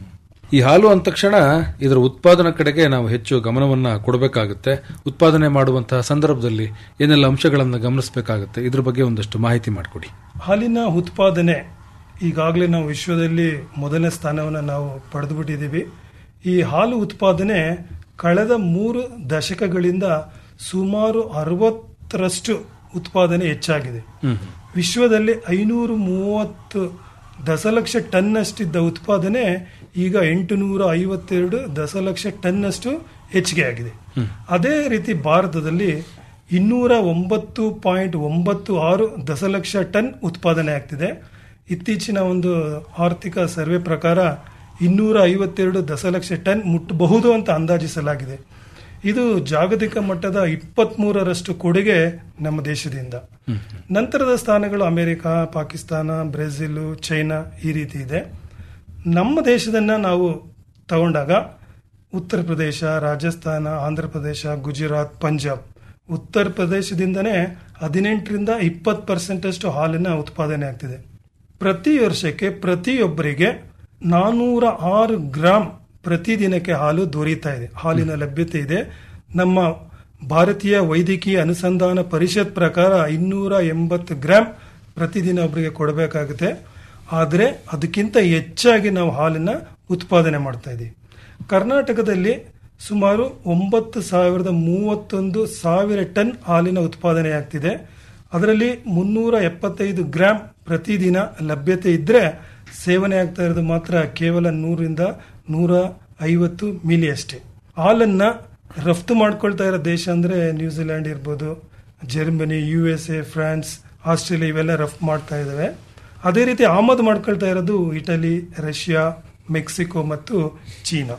ಈ ಹಾಲು ಅಂದ ತಕ್ಷಣ ಇದರ ಉತ್ಪಾದನಾ ಕಡೆಗೆ ನಾವು ಹೆಚ್ಚು ಗಮನವನ್ನ ಕೊಡಬೇಕಾಗುತ್ತೆ ಉತ್ಪಾದನೆ ಮಾಡುವಂತಹ ಸಂದರ್ಭದಲ್ಲಿ ಏನೆಲ್ಲ ಅಂಶಗಳನ್ನು ಗಮನಿಸಬೇಕಾಗುತ್ತೆ ಇದ್ರ ಬಗ್ಗೆ ಒಂದಷ್ಟು ಮಾಹಿತಿ ಮಾಡಿಕೊಡಿ ಹಾಲಿನ ಉತ್ಪಾದನೆ ಈಗಾಗಲೇ ನಾವು ವಿಶ್ವದಲ್ಲಿ ಮೊದಲನೇ ಸ್ಥಾನವನ್ನು ನಾವು ಪಡೆದುಬಿಟ್ಟಿದ್ದೀವಿ ಈ ಹಾಲು ಉತ್ಪಾದನೆ ಕಳೆದ ಮೂರು ದಶಕಗಳಿಂದ ಸುಮಾರು ಅರವತ್ತರಷ್ಟು ಉತ್ಪಾದನೆ ಹೆಚ್ಚಾಗಿದೆ ವಿಶ್ವದಲ್ಲಿ ಐನೂರು ಮೂವತ್ತು ದಶಲಕ್ಷ ಟನ್ನಷ್ಟಿದ್ದ ಉತ್ಪಾದನೆ ಈಗ ಎಂಟುನೂರ ಐವತ್ತೆರಡು ದಶಲಕ್ಷ ಟನ್ನಷ್ಟು ಹೆಚ್ಚಿಗೆ ಆಗಿದೆ ಅದೇ ರೀತಿ ಭಾರತದಲ್ಲಿ ಇನ್ನೂರ ಒಂಬತ್ತು ಪಾಯಿಂಟ್ ಒಂಬತ್ತು ಆರು ದಶಲಕ್ಷ ಟನ್ ಉತ್ಪಾದನೆ ಆಗ್ತಿದೆ ಇತ್ತೀಚಿನ ಒಂದು ಆರ್ಥಿಕ ಸರ್ವೆ ಪ್ರಕಾರ ಇನ್ನೂರ ಐವತ್ತೆರಡು ದಶಲಕ್ಷ ಟನ್ ಮುಟ್ಟಬಹುದು ಅಂತ ಅಂದಾಜಿಸಲಾಗಿದೆ ಇದು ಜಾಗತಿಕ ಮಟ್ಟದ ಇಪ್ಪತ್ಮೂರರಷ್ಟು ಕೊಡುಗೆ ನಮ್ಮ ದೇಶದಿಂದ ನಂತರದ ಸ್ಥಾನಗಳು ಅಮೆರಿಕ ಪಾಕಿಸ್ತಾನ ಬ್ರೆಜಿಲ್ ಚೈನಾ ಈ ರೀತಿ ಇದೆ ನಮ್ಮ ದೇಶದನ್ನ ನಾವು ತಗೊಂಡಾಗ ಉತ್ತರ ಪ್ರದೇಶ ರಾಜಸ್ಥಾನ ಆಂಧ್ರ ಪ್ರದೇಶ ಗುಜರಾತ್ ಪಂಜಾಬ್ ಉತ್ತರ ಪ್ರದೇಶದಿಂದನೇ ಹದಿನೆಂಟರಿಂದ ಇಪ್ಪತ್ತು ಪರ್ಸೆಂಟ್ ಅಷ್ಟು ಹಾಲಿನ ಉತ್ಪಾದನೆ ಆಗ್ತಿದೆ ಪ್ರತಿ ವರ್ಷಕ್ಕೆ ಪ್ರತಿಯೊಬ್ಬರಿಗೆ ನಾನೂರ ಆರು ಗ್ರಾಮ್ ಪ್ರತಿದಿನಕ್ಕೆ ಹಾಲು ದೊರೀತಾ ಇದೆ ಹಾಲಿನ ಲಭ್ಯತೆ ಇದೆ ನಮ್ಮ ಭಾರತೀಯ ವೈದ್ಯಕೀಯ ಅನುಸಂಧಾನ ಪರಿಷತ್ ಪ್ರಕಾರ ಇನ್ನೂರ ಎಂಬತ್ತು ಗ್ರಾಮ್ ಪ್ರತಿದಿನ ಒಬ್ಬರಿಗೆ ಕೊಡಬೇಕಾಗುತ್ತೆ ಆದರೆ ಅದಕ್ಕಿಂತ ಹೆಚ್ಚಾಗಿ ನಾವು ಹಾಲನ್ನ ಉತ್ಪಾದನೆ ಮಾಡ್ತಾ ಇದ್ದೀವಿ ಕರ್ನಾಟಕದಲ್ಲಿ ಸುಮಾರು ಒಂಬತ್ತು ಸಾವಿರದ ಮೂವತ್ತೊಂದು ಸಾವಿರ ಟನ್ ಹಾಲಿನ ಉತ್ಪಾದನೆ ಆಗ್ತಿದೆ ಅದರಲ್ಲಿ ಮುನ್ನೂರ ಎಪ್ಪತ್ತೈದು ಗ್ರಾಮ್ ಪ್ರತಿದಿನ ಲಭ್ಯತೆ ಇದ್ರೆ ಸೇವನೆ ಆಗ್ತಾ ಇರೋದು ಮಾತ್ರ ಕೇವಲ ನೂರಿಂದ ನೂರ ಐವತ್ತು ಮಿಲಿ ಅಷ್ಟೇ ಹಾಲನ್ನ ರಫ್ತು ಮಾಡ್ಕೊಳ್ತಾ ಇರೋ ದೇಶ ಅಂದ್ರೆ ನ್ಯೂಜಿಲೆಂಡ್ Zealand Germany U S A France Australia ಇವೆಲ್ಲ ರಫ್ತು ಮಾಡ್ತಾ ಇದಾವೆ ಅದೇ ರೀತಿ ಆಮದು ಮಾಡ್ಕೊಳ್ತಾ ಇರೋದು ಇಟಲಿ ರಷ್ಯಾ ಮೆಕ್ಸಿಕೋ ಮತ್ತು ಚೀನಾ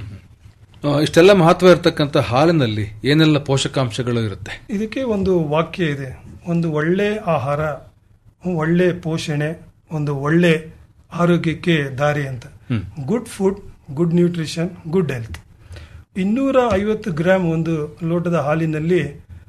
ಆ, ಇಷ್ಟೆಲ್ಲ ಮಹತ್ವ ಇರತಕ್ಕಂಥ ಹಾಲಿನಲ್ಲಿ ಏನೆಲ್ಲ ಪೋಷಕಾಂಶಗಳು ಇರುತ್ತೆ ಇದಕ್ಕೆ ಒಂದು ವಾಕ್ಯ ಇದೆ ಒಂದು ಒಳ್ಳೆ ಆಹಾರ ಒಳ್ಳೆ ಪೋಷಣೆ ಒಂದು ಒಳ್ಳೆ ಆರೋಗ್ಯಕ್ಕೆ ದಾರಿ ಅಂತ good food good nutrition good health ಇನ್ನೂರ ಐವತ್ತು ಗ್ರಾಮ್ ಒಂದು ಲೋಟದ ಹಾಲಿನಲ್ಲಿ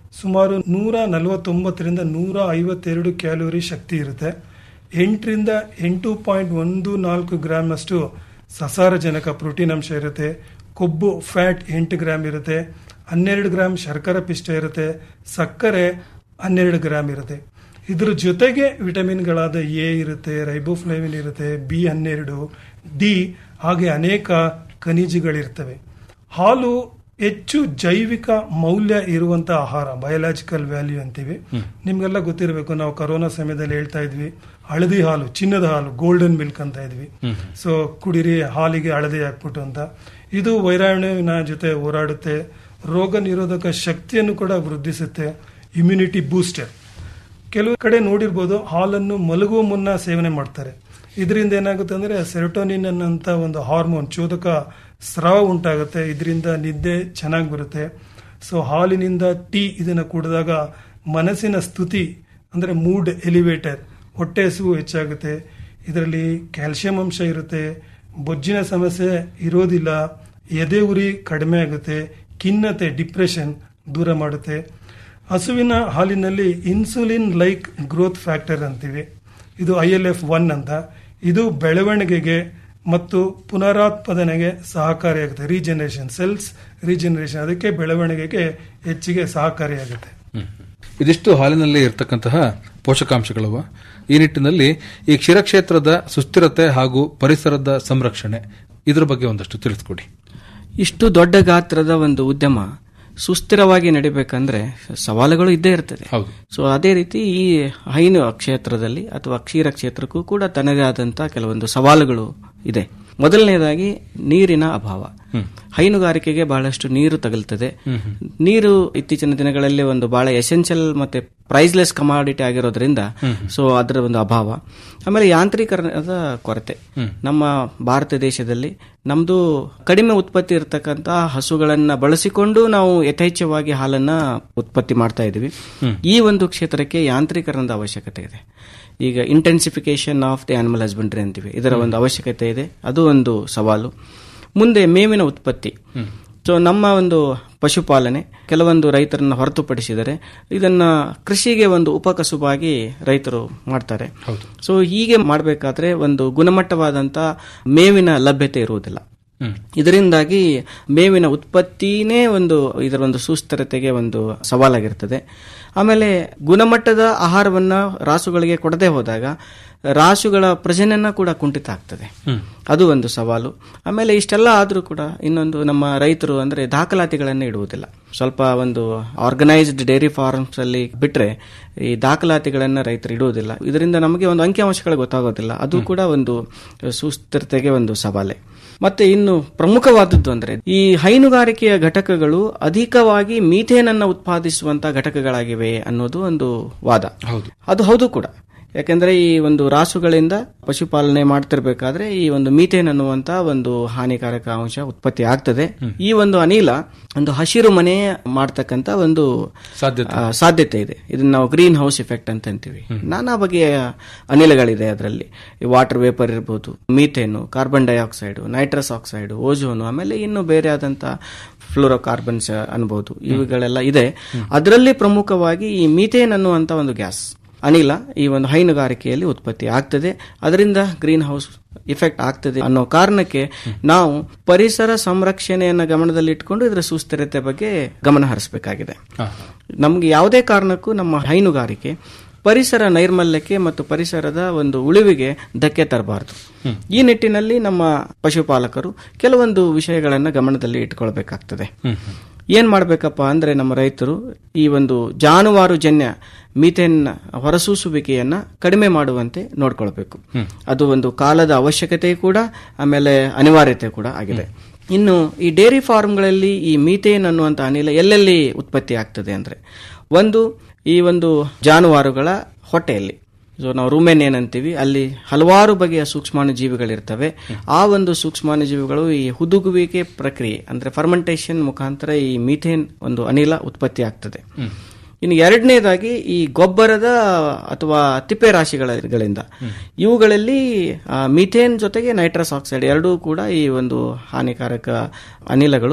ಸುಮಾರು ನೂರ ನಲವತ್ತೊಂಬತ್ತರಿಂದ ನೂರ ಐವತ್ತೆರಡು ಕ್ಯಾಲೋರಿ ಶಕ್ತಿ ಇರುತ್ತೆ ಎಂಟರಿಂದ ಎಂಟು ಪಾಯಿಂಟ್ ಒಂದು ನಾಲ್ಕು ಗ್ರಾಮ್ ಅಷ್ಟು ಸಸಾರಜನಕ ಪ್ರೋಟೀನ್ ಅಂಶ ಇರುತ್ತೆ ಕೊಬ್ಬು ಫ್ಯಾಟ್ ಎಂಟು ಗ್ರಾಮ್ ಇರುತ್ತೆ ಹನ್ನೆರಡು ಗ್ರಾಮ್ ಶರ್ಕರ ಪಿಷ್ಟ ಇರುತ್ತೆ ಸಕ್ಕರೆ ಹನ್ನೆರಡು ಗ್ರಾಮ್ ಇರುತ್ತೆ ಇದ್ರ ಜೊತೆಗೆ ವಿಟಮಿನ್ಗಳಾದ ಎ ಇರುತ್ತೆ ರೈಬೋಫ್ಲೇವಿನ್ ಇರುತ್ತೆ ಬಿ ಹನ್ನೆರಡು ಡಿ ಹಾಗೆ ಅನೇಕ ಖನಿಜಗಳಿರ್ತವೆ ಹಾಲು ಹೆಚ್ಚು ಜೈವಿಕ ಮೌಲ್ಯ ಇರುವಂತ ಆಹಾರ ಬಯೋಲಾಜಿಕಲ್ ವ್ಯಾಲ್ಯೂ ಅಂತೀವಿ ನಿಮ್ಗೆಲ್ಲ ಗೊತ್ತಿರಬೇಕು ನಾವು ಕರೋನಾ ಸಮಯದಲ್ಲಿ ಹೇಳ್ತಾ ಇದ್ವಿ ಹಳದಿ ಹಾಲು ಚಿನ್ನದ ಹಾಲು ಗೋಲ್ಡನ್ ಮಿಲ್ಕ್ ಅಂತ ಇದ್ವಿ ಸೊ ಕುಡಿರಿ ಹಾಲಿಗೆ ಹಳದಿ ಹಾಕ್ಬಿಟ್ಟು ಅಂತ ಇದು ವೈರಾಣುವಿನ ಜೊತೆ ಹೋರಾಡುತ್ತೆ ರೋಗ ನಿರೋಧಕ ಶಕ್ತಿಯನ್ನು ಕೂಡ ವೃದ್ಧಿಸುತ್ತೆ ಇಮ್ಯುನಿಟಿ ಬೂಸ್ಟರ್ ಕೆಲವು ಕಡೆ ನೋಡಿರ್ಬೋದು ಹಾಲನ್ನು ಮಲಗುವ ಮುನ್ನ ಸೇವನೆ ಮಾಡ್ತಾರೆ ಇದರಿಂದ ಏನಾಗುತ್ತೆ ಅಂದ್ರೆ ಸೆರೋಟೋನಿನ್ ಅನ್ನಂತ ಒಂದು ಹಾರ್ಮೋನ್ ಚೋದಕ ಸ್ರಾವ ಉಂಟಾಗುತ್ತೆ ಇದರಿಂದ ನಿದ್ದೆ ಚೆನ್ನಾಗಿ ಬರುತ್ತೆ ಸೊ ಹಾಲಿನಿಂದ ಟೀ ಇದನ್ನು ಕುಡಿದಾಗ ಮನಸ್ಸಿನ ಸ್ತುತಿ ಅಂದ್ರೆ ಮೂಡ್ ಎಲಿವೇಟರ್ ಹೊಟ್ಟೆ ಹಸಿವು ಹೆಚ್ಚಾಗುತ್ತೆ ಇದರಲ್ಲಿ ಕ್ಯಾಲ್ಸಿಯಂ ಅಂಶ ಇರುತ್ತೆ ಬೊಜ್ಜಿನ ಸಮಸ್ಯೆ ಇರೋದಿಲ್ಲ ಎದೆ ಉರಿ ಕಡಿಮೆ ಆಗುತ್ತೆ ಖಿನ್ನತೆ ಡಿಪ್ರೆಷನ್ ದೂರ ಮಾಡುತ್ತೆ ಹಸುವಿನ ಹಾಲಿನಲ್ಲಿ ಇನ್ಸುಲಿನ್ ಲೈಕ್ ಗ್ರೋತ್ ಫ್ಯಾಕ್ಟರ್ ಅಂತೀವಿ ಇದು ಐ ಎಲ್ ಎಫ್ ಒನ್ ಅಂತ ಇದು ಬೆಳವಣಿಗೆಗೆ ಮತ್ತು ಪುನರಾತ್ಪಾದನೆಗೆ ಸಹಕಾರಿಯಾಗುತ್ತೆ ರೀಜನರೇಷನ್ ಸೆಲ್ಸ್ ರೀಜನರೇಷನ್ ಅದಕ್ಕೆ ಬೆಳವಣಿಗೆಗೆ ಹೆಚ್ಚಿಗೆ ಸಹಕಾರಿಯಾಗುತ್ತೆ ಇದಿಷ್ಟು ಹಾಲಿನಲ್ಲಿ ಇರತಕ್ಕಂತಹ ಪೋಷಕಾಂಶಗಳವ ಈ ನಿಟ್ಟಿನಲ್ಲಿ ಈ ಕ್ಷೀರಕ್ಷೇತ್ರದ ಸುಸ್ಥಿರತೆ ಹಾಗೂ ಪರಿಸರದ ಸಂರಕ್ಷಣೆ ಇದರ ಬಗ್ಗೆ ಒಂದಷ್ಟು ತಿಳಿಸ್ಕೊಡಿ ಇಷ್ಟು ದೊಡ್ಡ ಗಾತ್ರದ ಒಂದು ಉದ್ಯಮ ಸುಸ್ಥಿರವಾಗಿ ನಡಿಬೇಕಂದ್ರೆ ಸವಾಲುಗಳು ಇದ್ದೇ ಇರ್ತದೆ ಹೌದು ಸೊ ಅದೇ ರೀತಿ ಈ ಹೈನು ಕ್ಷೇತ್ರದಲ್ಲಿ ಅಥವಾ ಕ್ಷೀರ ಕ್ಷೇತ್ರಕ್ಕೂ ಕೂಡ ತನ್ನದೇ ಆದಂತಹ ಕೆಲವೊಂದು ಸವಾಲುಗಳು ಇದೆ ಮೊದಲನೇದಾಗಿ ನೀರಿನ ಅಭಾವ ಹೈನುಗಾರಿಕೆಗೆ ಬಹಳಷ್ಟು ನೀರು ತಗಲ್ತದೆ ನೀರು ಇತ್ತೀಚಿನ ದಿನಗಳಲ್ಲಿ ಒಂದು ಬಹಳ ಎಸೆನ್ಷಿಯಲ್ ಮತ್ತೆ ಪ್ರೈಸ್ಲೆಸ್ ಕಮಾಡಿಟಿ ಆಗಿರೋದ್ರಿಂದ ಸೊ ಅದರ ಒಂದು ಅಭಾವ ಆಮೇಲೆ ಯಾಂತ್ರೀಕರಣದ ಕೊರತೆ ನಮ್ಮ ಭಾರತ ದೇಶದಲ್ಲಿ ನಮ್ದು ಕಡಿಮೆ ಉತ್ಪತ್ತಿ ಇರತಕ್ಕಂತ ಹಸುಗಳನ್ನ ಬಳಸಿಕೊಂಡು ನಾವು ಯಥೇಚ್ಛವಾಗಿ ಹಾಲನ್ನ ಉತ್ಪತ್ತಿ ಮಾಡ್ತಾ ಇದೀವಿ ಈ ಒಂದು ಕ್ಷೇತ್ರಕ್ಕೆ ಯಾಂತ್ರೀಕರಣದ ಅವಶ್ಯಕತೆ ಇದೆ ಈಗ intensification of the animal husbandry ಅಂತೀವಿ ಇದರ ಒಂದು ಅವಶ್ಯಕತೆ ಇದೆ ಅದು ಒಂದು ಸವಾಲು ಮುಂದೆ ಮೇವಿನ ಉತ್ಪತ್ತಿ ಸೊ ನಮ್ಮ ಒಂದು ಪಶುಪಾಲನೆ ಕೆಲವೊಂದು ರೈತರನ್ನ ಹೊರತುಪಡಿಸಿದರೆ ಇದನ್ನ ಕೃಷಿಗೆ ಒಂದು ಉಪಕಸುಬಾಗಿ ರೈತರು ಮಾಡ್ತಾರೆ ಸೊ ಹೀಗೆ ಮಾಡಬೇಕಾದ್ರೆ ಒಂದು ಗುಣಮಟ್ಟವಾದಂತ ಮೇವಿನ ಲಭ್ಯತೆ ಇರುವುದಿಲ್ಲ ಇದರಿಂದಾಗಿ ಮೇವಿನ ಉತ್ಪತ್ತಿನೇ ಒಂದು ಇದರ ಒಂದು ಸುಸ್ಥಿರತೆಗೆ ಒಂದು ಸವಾಲಾಗಿರ್ತದೆ ಆಮೇಲೆ ಗುಣಮಟ್ಟದ ಆಹಾರವನ್ನ ರಾಸುಗಳಿಗೆ ಕೊಡದೆ ಹೋದಾಗ ರಾಸುಗಳ ಪ್ರಜನನ ಕೂಡ ಕುಂಠಿತ ಆಗ್ತದೆ ಅದು ಒಂದು ಸವಾಲು ಆಮೇಲೆ ಇಷ್ಟೆಲ್ಲ ಆದರೂ ಕೂಡ ಇನ್ನೊಂದು ನಮ್ಮ ರೈತರು ಅಂದ್ರೆ ದಾಖಲಾತಿಗಳನ್ನ ಇಡುವುದಿಲ್ಲ ಸ್ವಲ್ಪ ಒಂದು ಆರ್ಗನೈಸ್ಡ್ ಡೈರಿ ಫಾರ್ಮ್ಸ್ ಅಲ್ಲಿ ಬಿಟ್ರೆ ಈ ದಾಖಲಾತಿಗಳನ್ನ ರೈತರು ಇಡುವುದಿಲ್ಲ ಇದರಿಂದ ನಮಗೆ ಒಂದು ಅಂಕಿಅಂಶಗಳು ಗೊತ್ತಾಗೋದಿಲ್ಲ ಅದು ಕೂಡ ಒಂದು ಸುಸ್ಥಿರತೆಗೆ ಒಂದು ಸವಾಲೆ ಮತ್ತೆ ಇನ್ನು ಪ್ರಮುಖವಾದದ್ದು ಅಂದ್ರೆ ಈ ಹೈನುಗಾರಿಕೆಯ ಘಟಕಗಳು ಅಧಿಕವಾಗಿ ಮೀಥೇನ್ ಅನ್ನ ಉತ್ಪಾದಿಸುವಂತ ಘಟಕಗಳಾಗಿವೆ ಅನ್ನೋದು ಒಂದು ವಾದ ಹೌದು ಅದು ಹೌದು ಕೂಡ ಯಾಕೆಂದ್ರೆ ಈ ಒಂದು ರಾಸುಗಳಿಂದ ಪಶುಪಾಲನೆ ಮಾಡ್ತಿರ್ಬೇಕಾದ್ರೆ ಈ ಒಂದು ಮೀಥೇನ್ ಅನ್ನುವಂತ ಒಂದು ಹಾನಿಕಾರಕ ಅಂಶ ಉತ್ಪತ್ತಿ ಆಗ್ತದೆ ಈ ಒಂದು ಅನಿಲ ಒಂದು ಹಸಿರು ಮನೆ ಮಾಡ್ತಕ್ಕಂತ ಒಂದು ಸಾಧ್ಯತೆ ಆ, ಸಾಧ್ಯತೆ ಇದೆ ಇದನ್ನ ನಾವು ಗ್ರೀನ್ ಹೌಸ್ ಇಫೆಕ್ಟ್ ಅಂತ ಅಂತೀವಿ ನಾನಾ ಬಗೆಯ ಅನಿಲಗಳಿದೆ ಅದರಲ್ಲಿ ವಾಟರ್ ವೇಪರ್ ಇರ್ಬೋದು methane carbon dioxide nitrous oxide ozone ಆಮೇಲೆ ಇನ್ನು ಬೇರೆ ಆದಂತ ಫ್ಲೋರೋಕಾರ್ಬನ್ಸ್ ಅನ್ಬಹುದು ಇವುಗಳೆಲ್ಲ ಇದೆ ಅದರಲ್ಲಿ ಪ್ರಮುಖವಾಗಿ ಈ ಮೀಥೇನ್ ಅನ್ನುವಂತ ಒಂದು ಗ್ಯಾಸ್ ಅನಿಲ ಈ ಒಂದು ಹೈನುಗಾರಿಕೆಯಲ್ಲಿ ಉತ್ಪತ್ತಿ ಆಗ್ತದೆ ಅದರಿಂದ ಗ್ರೀನ್ ಹೌಸ್ ಇಫೆಕ್ಟ್ ಆಗ್ತದೆ ಅನ್ನೋ ಕಾರಣಕ್ಕೆ ನಾವು ಪರಿಸರ ಸಂರಕ್ಷಣೆಯನ್ನ ಗಮನದಲ್ಲಿಟ್ಕೊಂಡು ಇದರ ಸುಸ್ಥಿರತೆ ಬಗ್ಗೆ ಗಮನ ಹರಿಸಬೇಕಾಗಿದೆ ನಮ್ಗೆ ಯಾವುದೇ ಕಾರಣಕ್ಕೂ ನಮ್ಮ ಹೈನುಗಾರಿಕೆ ಪರಿಸರ ನೈರ್ಮಲ್ಯಕ್ಕೆ ಮತ್ತು ಪರಿಸರದ ಒಂದು ಉಳಿವಿಗೆ ಧಕ್ಕೆ ತರಬಾರದು ಈ ನಿಟ್ಟಿನಲ್ಲಿ ನಮ್ಮ ಪಶುಪಾಲಕರು ಕೆಲವೊಂದು ವಿಷಯಗಳನ್ನ ಗಮನದಲ್ಲಿ ಇಟ್ಕೊಳ್ಬೇಕಾಗ್ತದೆ ಏನ್ ಮಾಡ್ಬೇಕಪ್ಪ ಅಂದ್ರೆ ನಮ್ಮ ರೈತರು ಈ ಒಂದು ಜಾನುವಾರು ಜನ್ಯ ಮೀಥೇನ್ ಹೊರಸೂಸುವಿಕೆಯನ್ನ ಕಡಿಮೆ ಮಾಡುವಂತೆ ನೋಡ್ಕೊಳ್ಬೇಕು ಅದು ಒಂದು ಕಾಲದ ಅವಶ್ಯಕತೆ ಕೂಡ ಆಮೇಲೆ ಅನಿವಾರ್ಯತೆ ಕೂಡ ಆಗಿದೆ ಇನ್ನು ಈ ಡೇರಿ ಫಾರ್ಮ್ಗಳಲ್ಲಿ ಈ ಮೀಥೇನ್ ಅನ್ನುವಂತ ಅನಿಲ ಎಲ್ಲೆಲ್ಲಿ ಉತ್ಪತ್ತಿ ಆಗ್ತದೆ ಅಂದ್ರೆ ಒಂದು ಈ ಒಂದು ಜಾನುವಾರುಗಳ ಹೊಟ್ಟೆಯಲ್ಲಿ ಸೊ ನಾವು ರೂಮೆನ್ ಏನಂತೀವಿ ಅಲ್ಲಿ ಹಲವಾರು ಬಗೆಯ ಸೂಕ್ಷ್ಮಾಣು ಜೀವಿಗಳಿರ್ತವೆ ಆ ಒಂದು ಸೂಕ್ಷ್ಮಾಣು ಜೀವಿಗಳು ಈ ಹುದುಗುವಿಕೆ ಪ್ರಕ್ರಿಯೆ ಅಂದ್ರೆ ಫರ್ಮೆಂಟೇಷನ್ ಮುಖಾಂತರ ಈ ಮೀಥೇನ್ ಒಂದು ಅನಿಲ ಉತ್ಪತ್ತಿ ಆಗ್ತದೆ ಇನ್ನು ಎರಡನೇದಾಗಿ ಈ ಗೊಬ್ಬರದ ಅಥವಾ ತಿಪ್ಪೆ ರಾಶಿಗಳಿಂದ ಇವುಗಳಲ್ಲಿ ಆ, ಮೀಥೇನ್ ಜೊತೆಗೆ ನೈಟ್ರಸ್ ಆಕ್ಸೈಡ್ ಎರಡೂ ಕೂಡ ಈ ಒಂದು ಹಾನಿಕಾರಕ ಅನಿಲಗಳು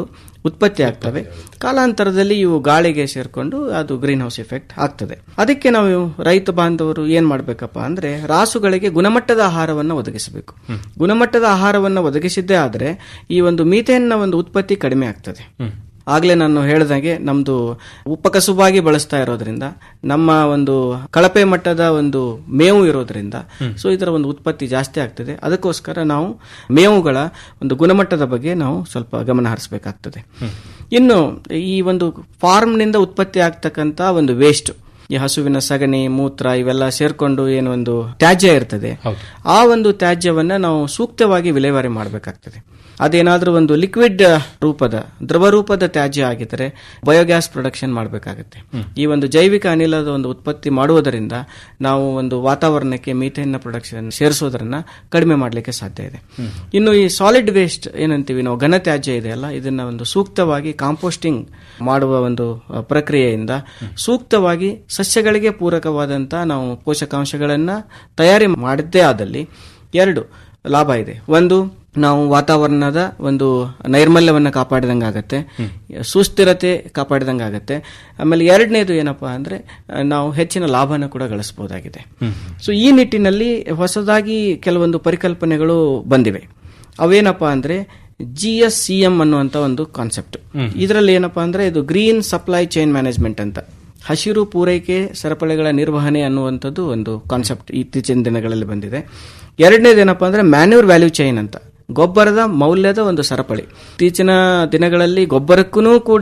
ಉತ್ಪತ್ತಿ ಆಗ್ತವೆ ಕಾಲಾಂತರದಲ್ಲಿ ಇವು ಗಾಳಿಗೆ ಸೇರ್ಕೊಂಡು ಅದು ಗ್ರೀನ್ ಹೌಸ್ ಎಫೆಕ್ಟ್ ಆಗ್ತದೆ ಅದಕ್ಕೆ ನಾವು ರೈತ ಬಾಂಧವರು ಏನ್ ಮಾಡ್ಬೇಕಪ್ಪ ಅಂದ್ರೆ ರಾಸುಗಳಿಗೆ ಗುಣಮಟ್ಟದ ಆಹಾರವನ್ನು ಒದಗಿಸಬೇಕು ಗುಣಮಟ್ಟದ ಆಹಾರವನ್ನು ಒದಗಿಸಿದ್ದೇ ಆದ್ರೆ ಈ ಒಂದು ಮೀಥೇನ್ನ ಒಂದು ಉತ್ಪತ್ತಿ ಕಡಿಮೆ ಆಗ್ತದೆ ಆಗ್ಲೇ ನಾನು ಹೇಳ್ದಂಗೆ ನಮ್ದು ಉಪಕಸುಬಾಗಿ ಬಳಸ್ತಾ ಇರೋದ್ರಿಂದ ನಮ್ಮ ಒಂದು ಕಳಪೆ ಮಟ್ಟದ ಒಂದು ಮೇವು ಇರೋದ್ರಿಂದ ಸೊ ಇದರ ಒಂದು ಉತ್ಪತ್ತಿ ಜಾಸ್ತಿ ಆಗ್ತದೆ ಅದಕ್ಕೋಸ್ಕರ ನಾವು ಮೇವುಗಳ ಒಂದು ಗುಣಮಟ್ಟದ ಬಗ್ಗೆ ನಾವು ಸ್ವಲ್ಪ ಗಮನ ಹರಿಸಬೇಕಾಗ್ತದೆ ಇನ್ನು ಈ ಒಂದು ಫಾರ್ಮ್ನಿಂದ ಉತ್ಪತ್ತಿ ಆಗ್ತಕ್ಕಂತ ಒಂದು ವೇಸ್ಟ್ ಈ ಹಸುವಿನ ಸಗಣಿ ಮೂತ್ರ ಇವೆಲ್ಲ ಸೇರ್ಕೊಂಡು ಏನು ಒಂದು ತ್ಯಾಜ್ಯ ಇರ್ತದೆ ಆ ಒಂದು ತ್ಯಾಜ್ಯವನ್ನ ನಾವು ಸೂಕ್ತವಾಗಿ ವಿಲೇವಾರಿ ಮಾಡಬೇಕಾಗ್ತದೆ ಅದೇನಾದ್ರೂ ಒಂದು ಲಿಕ್ವಿಡ್ ರೂಪದ ದ್ರವ ರೂಪದ ತ್ಯಾಜ್ಯ ಆಗಿದ್ದರೆ ಬಯೋಗ್ಯಾಸ್ ಪ್ರೊಡಕ್ಷನ್ ಮಾಡಬೇಕಾಗುತ್ತೆ ಈ ಒಂದು ಜೈವಿಕ ಅನಿಲದ ಒಂದು ಉತ್ಪತ್ತಿ ಮಾಡುವುದರಿಂದ ನಾವು ಒಂದು ವಾತಾವರಣಕ್ಕೆ ಮೀಥೇನ್ ಪ್ರೊಡಕ್ಷನ್ ಸೇರಿಸೋದನ್ನ ಕಡಿಮೆ ಮಾಡಲಿಕ್ಕೆ ಸಾಧ್ಯ ಇದೆ ಇನ್ನು ಈ ಸಾಲಿಡ್ ವೇಸ್ಟ್ ಏನಂತೀವಿ ನಾವು ಘನ ತ್ಯಾಜ್ಯ ಇದೆಯಲ್ಲ ಇದನ್ನ ಒಂದು ಸೂಕ್ತವಾಗಿ ಕಾಂಪೋಸ್ಟಿಂಗ್ ಮಾಡುವ ಒಂದು ಅ, ಪ್ರಕ್ರಿಯೆಯಿಂದ ಸೂಕ್ತವಾಗಿ ಸಸ್ಯಗಳಿಗೆ ಪೂರಕವಾದಂತ ನಾವು ಪೋಷಕಾಂಶಗಳನ್ನ ತಯಾರಿ ಮಾಡಿದ್ದೇ ಆದಲ್ಲಿ ಎರಡು ಲಾಭ ಇದೆ ಒಂದು ನಾವು ವಾತಾವರಣದ ಒಂದು ನೈರ್ಮಲ್ಯವನ್ನು ಕಾಪಾಡಿದಂಗೆ ಆಗತ್ತೆ ಸುಸ್ಥಿರತೆ ಕಾಪಾಡಿದಂಗೆ ಆಗತ್ತೆ ಆಮೇಲೆ ಎರಡನೇದು ಏನಪ್ಪಾ ಅಂದ್ರೆ ಆ, ನಾವು ಹೆಚ್ಚಿನ ಲಾಭನ ಕೂಡ ಗಳಿಸಬಹುದಾಗಿದೆ ಸೊ ಈ ನಿಟ್ಟಿನಲ್ಲಿ ಹೊಸದಾಗಿ ಕೆಲವೊಂದು ಪರಿಕಲ್ಪನೆಗಳು ಬಂದಿವೆ ಅವೇನಪ್ಪಾ ಅಂದ್ರೆ ಜಿ ಎಸ್ ಸಿ ಎಂ ಅನ್ನುವಂತ ಒಂದು ಕಾನ್ಸೆಪ್ಟ್ ಇದರಲ್ಲಿ ಏನಪ್ಪಾ ಅಂದ್ರೆ ಇದು ಗ್ರೀನ್ ಸಪ್ಲೈ ಚೈನ್ ಮ್ಯಾನೇಜ್ಮೆಂಟ್ ಅಂತ ಹಸಿರು ಪೂರೈಕೆ ಸರಪಳಿಗಳ ನಿರ್ವಹಣೆ ಅನ್ನುವಂಥದ್ದು ಒಂದು ಕಾನ್ಸೆಪ್ಟ್ ಇತ್ತೀಚಿನ ದಿನಗಳಲ್ಲಿ ಬಂದಿದೆ ಎರಡನೇದೇನಪ್ಪ ಅಂದ್ರೆ ಮ್ಯಾನ್ಯೂರ್ ವ್ಯಾಲ್ಯೂ ಚೈನ್ ಅಂತ ಗೊಬ್ಬರದ ಮೌಲ್ಯದ ಒಂದು ಸರಪಳಿ ಇತ್ತೀಚಿನ ದಿನಗಳಲ್ಲಿ ಗೊಬ್ಬರಕ್ಕೂ ಕೂಡ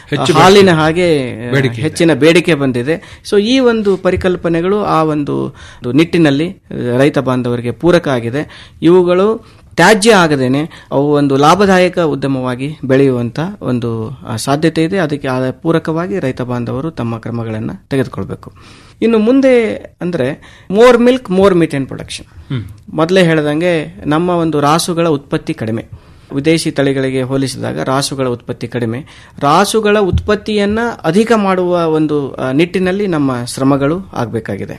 ಹಾಲಿನ ಹಾಗೆ ಹೆಚ್ಚಿನ ಬೇಡಿಕೆ ಬಂದಿದೆ ಸೊ ಈ ಒಂದು ಪರಿಕಲ್ಪನೆಗಳು ಆ ಒಂದು ಒಂದು ನಿಟ್ಟಿನಲ್ಲಿ ರೈತ ಬಾಂಧವರಿಗೆ ಪೂರಕ ಆಗಿದೆ ಇವುಗಳು ತ್ಯಾಜ್ಯ ಆಗದೇನೆ ಅವು ಒಂದು ಲಾಭದಾಯಕ ಉದ್ಯಮವಾಗಿ ಬೆಳೆಯುವಂತ ಒಂದು ಆ, ಸಾಧ್ಯತೆ ಇದೆ ಅದಕ್ಕೆ ಆ ಪೂರಕವಾಗಿ ರೈತ ಬಾಂಧವರು ತಮ್ಮ ಕ್ರಮಗಳನ್ನು ತೆಗೆದುಕೊಳ್ಬೇಕು ಇನ್ನು ಮುಂದೆ ಅಂದ್ರೆ more milk more methane production ಮೊದಲೇ ಹೇಳ್ದಂಗೆ ನಮ್ಮ ಒಂದು ರಾಸುಗಳ ಉತ್ಪತ್ತಿ ಕಡಿಮೆ ವಿದೇಶಿ ತಳಿಗಳಿಗೆ ಹೋಲಿಸಿದಾಗ ರಾಸುಗಳ ಉತ್ಪತ್ತಿ ಕಡಿಮೆ ರಾಸುಗಳ ಉತ್ಪತ್ತಿಯನ್ನ ಅಧಿಕ ಮಾಡುವ ಒಂದು ಆ, ನಿಟ್ಟಿನಲ್ಲಿ ನಮ್ಮ ಶ್ರಮಗಳು ಆಗಬೇಕಾಗಿದೆ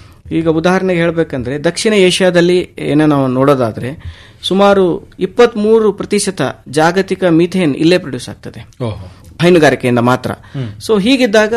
ಈಗ ಉದಾಹರಣೆಗೆ ಹೇಳಬೇಕಂದ್ರೆ ದಕ್ಷಿಣ ಏಷ್ಯಾದಲ್ಲಿ ಏನೋ ನಾವು ನೋಡೋದಾದ್ರೆ ಸುಮಾರು ಇಪ್ಪತ್ಮೂರು ಪ್ರತಿಶತ ಜಾಗತಿಕ ಮೀಥೇನ್ ಇಲ್ಲೇ ಪ್ರೊಡ್ಯೂಸ್ ಆಗ್ತದೆ ಓಹೋ ಹೈನುಗಾರಿಕೆಯಿಂದ ಮಾತ್ರ ಸೊ ಹೀಗಿದ್ದಾಗ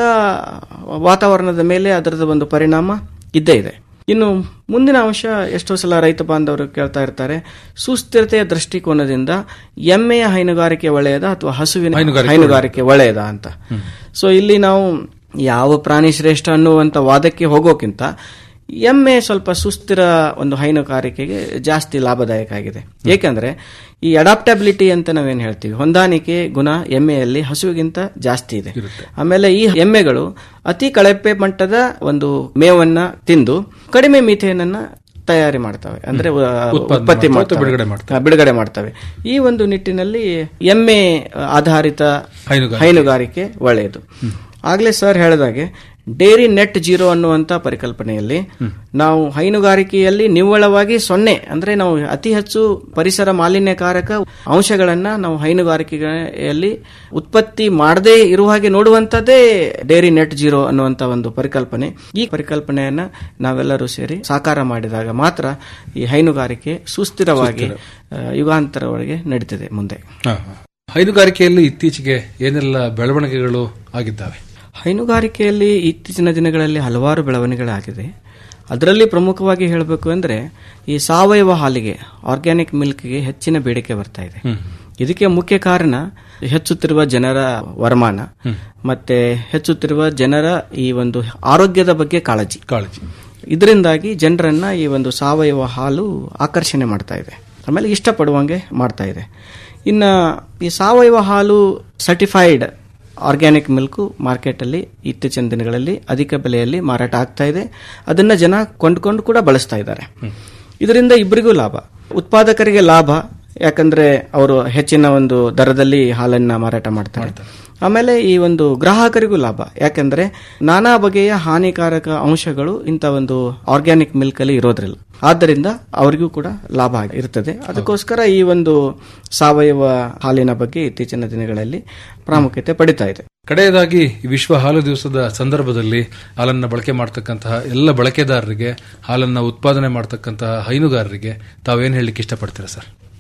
ವಾತಾವರಣದ ಮೇಲೆ ಅದರದ ಒಂದು ಪರಿಣಾಮ ಇದ್ದೇ ಇದೆ ಇನ್ನು ಮುಂದಿನ ಅಂಶ ಎಷ್ಟೋ ಸಲ ರೈತ ಬಾಂಧವರು ಕೇಳ್ತಾ ಇರ್ತಾರೆ ಸುಸ್ಥಿರತೆಯ ದೃಷ್ಟಿಕೋನದಿಂದ ಎಮ್ಮೆಯ ಹೈನುಗಾರಿಕೆ ಒಳ್ಳೆಯದ ಅಥವಾ ಹಸುವಿನ ಹೈನುಗಾರಿಕೆ ಹೈನುಗಾರಿಕೆ ಒಳ್ಳೆಯದ ಅಂತ ಸೊ ಇಲ್ಲಿ ನಾವು ಯಾವ ಪ್ರಾಣಿ ಶ್ರೇಷ್ಠ ಅನ್ನುವಂತ ವಾದಕ್ಕೆ ಹೋಗೋಕ್ಕಿಂತ ಎಮ್ಮೆ ಸ್ವಲ್ಪ ಸುಸ್ಥಿರ ಒಂದು ಹೈನುಗಾರಿಕೆಗೆ ಜಾಸ್ತಿ ಲಾಭದಾಯಕ ಆಗಿದೆ ಏಕೆಂದ್ರೆ ಈ ಅಡಾಪ್ಟಬಿಲಿಟಿ ಅಂತ ನಾವೇನ್ ಹೇಳ್ತೀವಿ ಹೊಂದಾಣಿಕೆ ಗುಣ ಎಮ್ಮೆಯಲ್ಲಿ ಹಸುವಿಗಿಂತ ಜಾಸ್ತಿ ಇದೆ ಆಮೇಲೆ ಈ ಎಮ್ಮೆಗಳು ಅತಿ ಕಳಪೆ ಮಟ್ಟದ ಒಂದು ಮೇವನ್ನ ತಿಂದು ಕಡಿಮೆ ಮೀಥೇನನ್ನ ತಯಾರಿ ಮಾಡ್ತವೆ ಅಂದ್ರೆ ಅಹ್, ಉತ್ಪಾದನೆ ಉತ್ಪತ್ತಿ ಮಾಡ್ತವೆ, ಮಾಡ್ತವೆ ಬಿಡುಗಡೆ ಮಾಡ್ತವೆ. ಅಹ್, ಬಿಡುಗಡೆ ಮಾಡ್ತವೆ ಈ ಒಂದು ನಿಟ್ಟಿನಲ್ಲಿ ಎಮ್ಮೆ ಆಧಾರಿತ ಹೈನುಗಾರಿಕೆ. ಹೈನುಗಾರಿಕೆ ಒಳ್ಳೆಯದು ಆಗ್ಲೇ ಸರ್ ಹೇಳಿದಾಗೆ ಡೇರಿ ನೆಟ್ ಜೀರೋ ಅನ್ನುವಂತ ಪರಿಕಲ್ಪನೆಯಲ್ಲಿ ನಾವು ಹೈನುಗಾರಿಕೆಯಲ್ಲಿ ನಿವ್ವಳವಾಗಿ ಸೊನ್ನೆ ಅಂದ್ರೆ ನಾವು ಅತಿ ಹೆಚ್ಚು ಪರಿಸರ ಮಾಲಿನ್ಯಕಾರಕ ಅಂಶಗಳನ್ನ ನಾವು ಹೈನುಗಾರಿಕೆಯಲ್ಲಿ ಉತ್ಪತ್ತಿ ಮಾಡದೇ ಇರುವ ಹಾಗೆ ನೋಡುವಂತದ್ದೇ ಡೇರಿ ನೆಟ್ ಜೀರೋ ಅನ್ನುವಂತ ಒಂದು ಪರಿಕಲ್ಪನೆ ಈ ಪರಿಕಲ್ಪನೆಯನ್ನ ನಾವೆಲ್ಲರೂ ಸೇರಿ ಸಾಕಾರ ಮಾಡಿದಾಗ ಮಾತ್ರ ಈ ಹೈನುಗಾರಿಕೆ ಸುಸ್ಥಿರವಾಗಿ ಆ, ಯುಗಾಂತರವರೆಗೆ ನಡೀತದೆ ಮುಂದೆ ಹಾ, ಹಾ. ಹೈನುಗಾರಿಕೆಯಲ್ಲಿ ಇತ್ತೀಚೆಗೆ ಏನೆಲ್ಲ ಬೆಳವಣಿಗೆಗಳು ಆಗಿದ್ದಾವೆ ಹೈನುಗಾರಿಕೆಯಲ್ಲಿ ಇತ್ತೀಚಿನ ದಿನಗಳಲ್ಲಿ ಹಲವಾರು ಬೆಳವಣಿಗೆಗಳಾಗಿದೆ ಅದರಲ್ಲಿ ಪ್ರಮುಖವಾಗಿ ಹೇಳಬೇಕು ಅಂದ್ರೆ ಈ ಸಾವಯವ ಹಾಲಿಗೆ ಆರ್ಗ್ಯಾನಿಕ್ ಮಿಲ್ಕ್ಗೆ ಹೆಚ್ಚಿನ ಬೇಡಿಕೆ ಬರ್ತಾ ಇದೆ ಇದಕ್ಕೆ ಮುಖ್ಯ ಕಾರಣ ಹೆಚ್ಚುತ್ತಿರುವ ಜನರ ವರಮಾನ ಮತ್ತೆ ಹೆಚ್ಚುತ್ತಿರುವ ಜನರ ಈ ಒಂದು ಆರೋಗ್ಯದ ಬಗ್ಗೆ ಕಾಳಜಿ ಕಾಳಜಿ ಇದರಿಂದಾಗಿ ಜನರನ್ನ ಈ ಒಂದು ಸಾವಯವ ಹಾಲು ಆಕರ್ಷಣೆ ಮಾಡ್ತಾ ಇದೆ ಆಮೇಲೆ ಇಷ್ಟಪಡುವಂಗೆ ಮಾಡ್ತಾ ಇದೆ ಇನ್ನ ಈ ಸಾವಯವ ಹಾಲು ಸರ್ಟಿಫೈಡ್ ಆರ್ಗ್ಯಾನಿಕ್ ಮಿಲ್ಕು ಮಾರ್ಕೆಟಲ್ಲಿ ಇತ್ತೀಚಿನ ದಿನಗಳಲ್ಲಿ ಅಧಿಕ ಬೆಲೆಯಲ್ಲಿ ಮಾರಾಟ ಆಗ್ತಾ ಇದೆ ಅದನ್ನ ಜನ ಕೊಂಡ್ಕೊಂಡು ಕೂಡ ಬಳಸ್ತಾ ಇದ್ದಾರೆ ಇದರಿಂದ ಇಬ್ಬರಿಗೂ ಲಾಭ ಉತ್ಪಾದಕರಿಗೆ ಲಾಭ ಯಾಕಂದ್ರೆ ಅವರು ಹೆಚ್ಚಿನ ಒಂದು ದರದಲ್ಲಿ ಹಾಲನ್ನ ಮಾರಾಟ ಮಾಡ್ತಾರೆ ಆಮೇಲೆ ಈ ಒಂದು ಗ್ರಾಹಕರಿಗೂ ಲಾಭ ಯಾಕಂದ್ರೆ ನಾನಾ ಬಗೆಯ ಹಾನಿಕಾರಕ ಅಂಶಗಳು ಇಂಥ ಒಂದು ಆರ್ಗ್ಯಾನಿಕ್ ಮಿಲ್ಕ್ ಅಲ್ಲಿ ಇರೋದ್ರಿಲ್ಲ ಆದ್ದರಿಂದ ಅವರಿಗೂ ಕೂಡ ಲಾಭ ಆಗಿ- ಇರ್ತದೆ ಅದಕ್ಕೋಸ್ಕರ ಈ ಒಂದು ಸಾವಯವ ಹಾಲಿನ ಬಗ್ಗೆ ಇತ್ತೀಚಿನ ದಿನಗಳಲ್ಲಿ ಪ್ರಾಮುಖ್ಯತೆ ಪಡಿತಾ ಇದೆ ಕಡೆಯದಾಗಿ ಈ ವಿಶ್ವ ಹಾಲು ದಿವಸದ ಸಂದರ್ಭದಲ್ಲಿ ಹಾಲನ್ನ ಬಳಕೆ ಮಾಡತಕ್ಕಂತಹ ಎಲ್ಲ ಬಳಕೆದಾರರಿಗೆ ಹಾಲನ್ನ ಉತ್ಪಾದನೆ ಮಾಡತಕ್ಕಂತಹ ಹೈನುಗಾರರಿಗೆ ತಾವೇನ್ ಹೇಳಲಿಕ್ಕೆ ಇಷ್ಟಪಡ್ತೀರಾ ಸರ್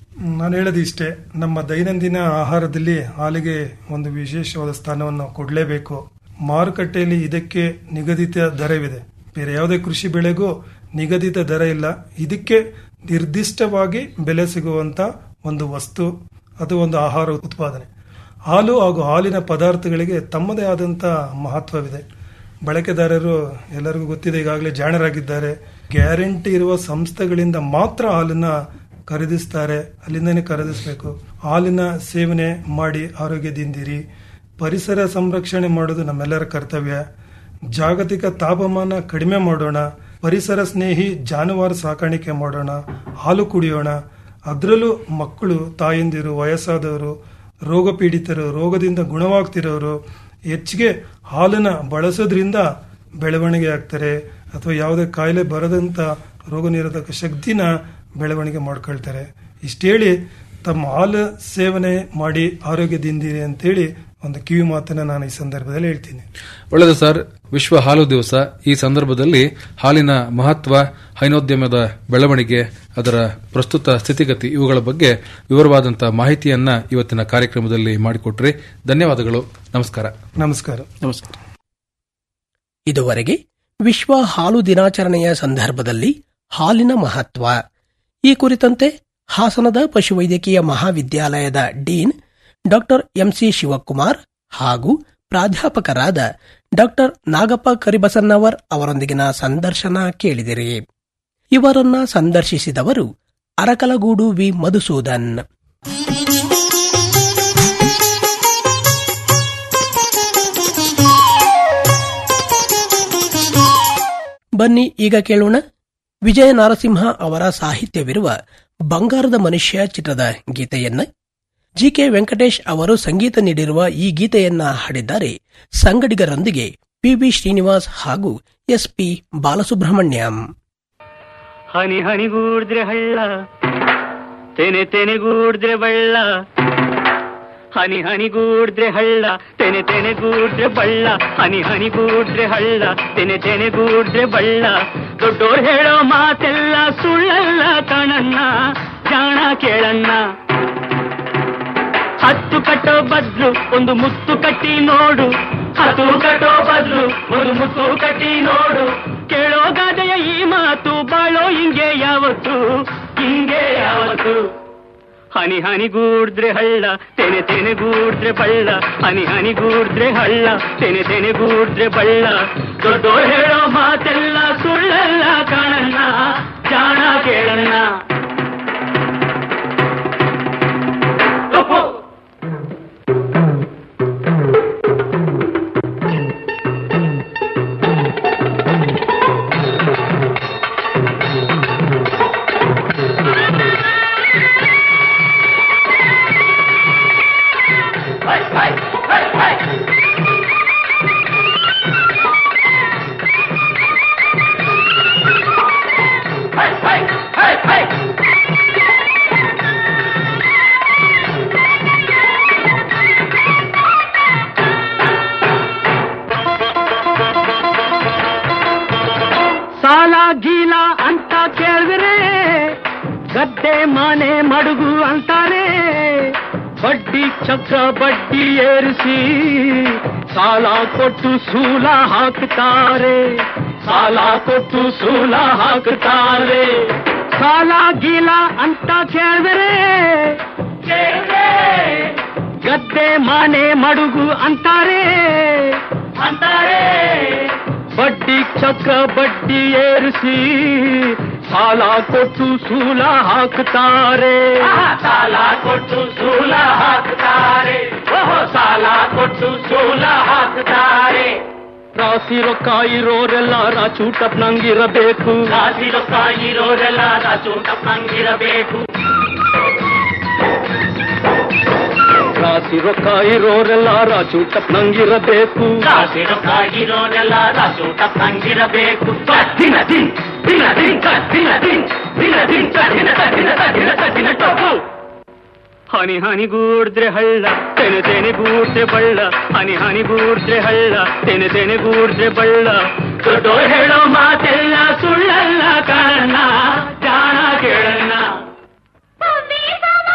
ನಾನು ಹೇಳೋದು ಇಷ್ಟೇ ನಮ್ಮ ದೈನಂದಿನ ಆಹಾರದಲ್ಲಿ ಹಾಲಿಗೆ ಒಂದು ವಿಶೇಷವಾದ ಸ್ಥಾನವನ್ನು ಕೊಡಲೇಬೇಕು ಮಾರುಕಟ್ಟೆಯಲ್ಲಿ ಇದಕ್ಕೆ ನಿಗದಿತ ದರವಿದೆ ಬೇರೆ ಯಾವುದೇ ಕೃಷಿ ಬೆಳೆಗೂ ನಿಗದಿತ ದರ ಇಲ್ಲ ಇದಕ್ಕೆ ನಿರ್ದಿಷ್ಟವಾಗಿ ಬೆಲೆ ಸಿಗುವಂತ ಒಂದು ವಸ್ತು ಅದು ಒಂದು ಆಹಾರ ಉತ್ಪಾದನೆ ಹಾಲು ಹಾಗೂ ಹಾಲಿನ ಪದಾರ್ಥಗಳಿಗೆ ತಮ್ಮದೇ ಆದಂತ ಮಹತ್ವವಿದೆ ಬಳಕೆದಾರರು ಎಲ್ಲರಿಗೂ ಗೊತ್ತಿದೆ ಈಗಾಗಲೇ ಜಾಣರಾಗಿದ್ದಾರೆ ಗ್ಯಾರಂಟಿ ಇರುವ ಸಂಸ್ಥೆಗಳಿಂದ ಮಾತ್ರ ಹಾಲನ್ನ ಖರೀದಿಸ್ತಾರೆ ಅಲ್ಲಿಂದನೇ ಖರೀದಿಸಬೇಕು ಹಾಲಿನ ಸೇವನೆ ಮಾಡಿ ಆರೋಗ್ಯದಿಂದಿರಿ ಪರಿಸರ ಸಂರಕ್ಷಣೆ ಮಾಡೋದು ನಮ್ಮೆಲ್ಲರ ಕರ್ತವ್ಯ ಜಾಗತಿಕ ತಾಪಮಾನ ಕಡಿಮೆ ಮಾಡೋಣ ಪರಿಸರ ಸ್ನೇಹಿ ಜಾನುವಾರು ಸಾಕಾಣಿಕೆ ಮಾಡೋಣ ಹಾಲು ಕುಡಿಯೋಣ ಅದರಲ್ಲೂ ಮಕ್ಕಳು ತಾಯಂದಿರು ವಯಸ್ಸಾದವರು ರೋಗ ಪೀಡಿತರು ರೋಗದಿಂದ ಗುಣವಾಗ್ತಿರೋರು ಹೆಚ್ಚಿಗೆ ಹಾಲನ್ನ ಬಳಸೋದ್ರಿಂದ ಬೆಳವಣಿಗೆ ಆಗ್ತಾರೆ ಅಥವಾ ಯಾವುದೇ ಕಾಯಿಲೆ ಬರದಂತ ರೋಗ ನಿರೋಧಕ ಶಕ್ತಿನ ಬೆಳವಣಿಗೆ ಮಾಡ್ಕೊಳ್ತಾರೆ ಇಷ್ಟೇಳಿ ತಮ್ಮ ಹಾಲು ಸೇವನೆ ಮಾಡಿ ಆರೋಗ್ಯದಿಂದಿರಿ ಅಂತೇಳಿ ಒಂದು ಕಿವಿ ಮಾತನ್ನ ನಾನು ಈ ಸಂದರ್ಭದಲ್ಲಿ ಹೇಳ್ತೀನಿ ಒಳ್ಳೆಯದು ಸರ್ ವಿಶ್ವ ಹಾಲು ದಿವಸ ಈ ಸಂದರ್ಭದಲ್ಲಿ ಹಾಲಿನ ಮಹತ್ವ ಹೈನೋದ್ಯಮದ ಬೆಳವಣಿಗೆ ಅದರ ಪ್ರಸ್ತುತ ಸ್ಥಿತಿಗತಿ ಇವುಗಳ ಬಗ್ಗೆ ವಿವರವಾದಂತಹ ಮಾಹಿತಿಯನ್ನ ಇವತ್ತಿನ ಕಾರ್ಯಕ್ರಮದಲ್ಲಿ ಮಾಡಿಕೊಟ್ರಿ ಧನ್ಯವಾದಗಳು ನಮಸ್ಕಾರ ನಮಸ್ಕಾರ ನಮಸ್ಕಾರ ಇದುವರೆಗೆ ವಿಶ್ವ ಹಾಲು ದಿನಾಚರಣೆಯ ಸಂದರ್ಭದಲ್ಲಿ ಹಾಲಿನ ಮಹತ್ವ ಈ ಕುರಿತಂತೆ ಹಾಸನದ ಪಶುವೈದ್ಯಕೀಯ ಮಹಾವಿದ್ಯಾಲಯದ ಡೀನ್ ಡಾಕ್ಟರ್ ಎಂಸಿ ಶಿವಕುಮಾರ್ ಹಾಗೂ ಪ್ರಾಧ್ಯಾಪಕರಾದ ಡಾಕ್ಟರ್ ನಾಗಪ್ಪ ಕರಿಬಸನ್ನವರ್ ಅವರೊಂದಿಗಿನ ಸಂದರ್ಶನ ಕೇಳಿದಿರಿ ಇವರನ್ನ ಸಂದರ್ಶಿಸಿದವರು ಅರಕಲಗೂಡು ವಿ ಮಧುಸೂದನ್ ಬನ್ನಿ ಈಗ ಕೇಳೋಣ ವಿಜಯ ನಾರಸಿಂಹ ಅವರ ಸಾಹಿತ್ಯವಿರುವ ಬಂಗಾರದ ಮನುಷ್ಯ ಚಿತ್ರದ ಗೀತೆಯನ್ನ ಜಿಕೆ ವೆಂಕಟೇಶ್ ಅವರು ಸಂಗೀತ ನೀಡಿರುವ ಈ ಗೀತೆಯನ್ನ ಹಾಡಿದ್ದಾರೆ ಸಂಗಡಿಗರೊಂದಿಗೆ ಪಿಬಿ ಶ್ರೀನಿವಾಸ್ ಹಾಗೂ ಎಸ್ಪಿ ಬಾಲಸುಬ್ರಹ್ಮಣ್ಯಂ ಹನಿ ಹನಿಗೂಡಿದ್ರೆ ಹಳ್ಳ ತೆನೆ ತೆನೆಗೂಡಿದ್ರೆ ಬಳ್ಳ ಹನಿ ಹನಿಗೂಡಿದ್ರೆ ಹಳ್ಳ ತೆನೆ ತೆನೆಗೂಡಿದ್ರೆ ಬಳ್ಳ ಹನಿ ಹನಿಗೂಡಿದ್ರೆ ಹಳ್ಳ ತೆನೆ ತೆನೆಗೂಡಿದ್ರೆ ಬಳ್ಳ ದೊಡ್ಡೋರ್ ಹೇಳೋ ಮಾತೆಲ್ಲ ಸುಳ್ಳಲ್ಲ ಕಣಣ್ಣ ಜಾಣ ಕೇಳಣ್ಣ ಹತ್ತು ಕಟ್ಟೋ ಬದ್ಲು ಒಂದು ಮುತ್ತು ಕಟ್ಟಿ ನೋಡು ಹತ್ತು ಕಟ್ಟೋ ಬದ್ಲು ಒಂದು ಮುತ್ತು ಕಟ್ಟಿ ನೋಡು ಕೇಳೋ ಗಾದೆಯ ಈ ಮಾತು ಬಾಳೋ ಹಿಂಗೆ ಯಾವತ್ತು ಹಿಂಗೆ ಯಾವತ್ತು ಹನಿ ಹನಿಗೂಡಿದ್ರೆ ಹಳ್ಳ ತೆನೆ ತೆನೆಗೂಡಿದ್ರೆ ಬಳ್ಳ ಹನಿ ಹನಿಗೂಡಿದ್ರೆ ಹಳ್ಳ ತೆನೆ ತೆನೆಗೂಡಿದ್ರೆ ಬಳ್ಳ ದೊಡ್ಡೋರ್ ಹೇಳೋ ಮಾತೆಲ್ಲ ಸುಳ್ಳಲ್ಲ ಕಾಣಣ್ಣ ಜಾಣ ಕೇಳಣ್ಣ ತಪ್ಪು ಸಾಲ ಗೀಲ ಅಂತ ಕೇಳಿದ್ರೆ ಗದ್ದೆ ಮನೆ ಮಡುಗು ಅಂತಾರೆ ಬಡ್ಡಿ ಚಕ್ರ ಬಡ್ಡಿ ಏರಿಸಿ ಸಾಲ ಕೊಟ್ಟು ಸೂಲ ಹಾಕ್ತಾರೆ ಸಾಲ ಕೊಟ್ಟು ಸೂಲ ಹಾಕ್ತಾರೆ ಸಾಲ ಗೀಲ ಅಂತ ಕೇಳಿದ್ರೆ ಗದ್ದೆ ಮನೆ ಮಡುಗು ಅಂತಾರೆ ಅಂತಾರೆ ಬಡ್ಡಿ ಚಕ್ರ ಬಡ್ಡಿ ಏರಿಸಿ ಸಾಲ ಕೊಟ್ಟು ಸೂಲ ಹಾಕ್ತಾರೆ ಸಾಲ ಕೊಟ್ಟು ಸೂಲ ಹಾಕ್ತಾರೆ ಓಹೋ ಸಾಲ ಕೊಟ್ಟು ಸೂಲ ಹಾಕ್ತಾರೆ ರಾಸಿ ರೊಕ್ಕ ಇರೋರೆಲ್ಲ ರಾಚೂಟಪ್ನಂಗಿರಬೇಕು ರಾಸಿ ರೊಕ್ಕ ಇರೋರೆಲ್ಲ ರಾಚೂಟಪ್ನಂಗಿರಬೇಕು ರಾಸಿ ರೊಕ್ಕ ಇರೋರೆಲ್ಲ ರಾಚೂಟಪ್ನಂಗಿರಬೇಕು ರಾಸಿ ರೊಕ್ಕ ಇರೋರೆಲ್ಲ ರಾಚೂಟಪ್ನಂಗಿರಬೇಕು ದಿನ ದಿನ್ ದಿನ ದಿನ್ ದಿನ ದಿನ್ ದಿನ ದಿನ್ ದಿನ ದಿನ ದಿನ ದಿನ ಟೊಪ್ಪು ಹನಿ ಹನಿಗೂಡಿದ್ರೆ ಹಳ್ಳ ತೆನೆ ತೆನೆಗೂಡಿದ್ರೆ ಬಳ್ಳ ಹನಿ ಹನಿಗೂಡಿದ್ರೆ ಹಳ್ಳ ತೆನೆ ತೆನೆಗೂಡಿದ್ರೆ ಬಳ್ಳ ದೊಡ್ಡೋರ್ ಹೇಳೋ ಮಾತೆಲ್ಲ ಸುಳ್ಳಲ್ಲ ಕಾರಣ ಜಾಣ ಕೇಳಣ್ಣ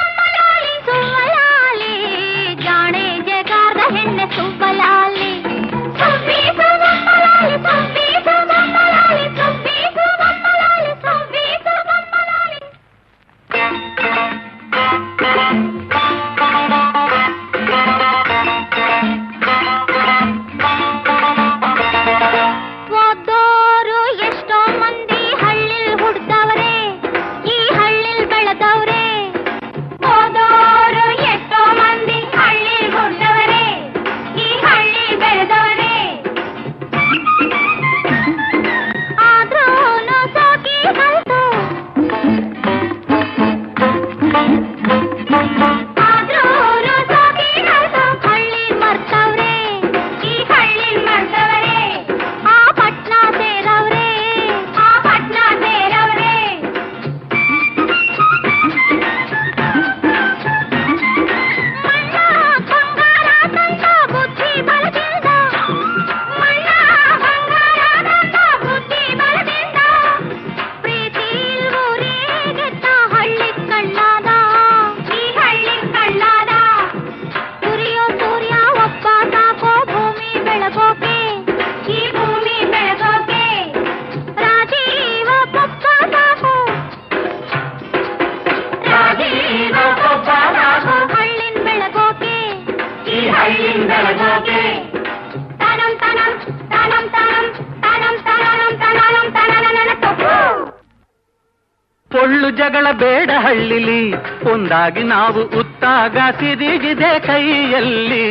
ಗೋಳು ಜಗಳ ಬೇಡ ಹಳ್ಳಿಲಿ ಒಂದಾಗಿ ನಾವು ಉತ್ತಾಗ ಸಿರಿಗಿದೆ ಕೈಯಲ್ಲಿ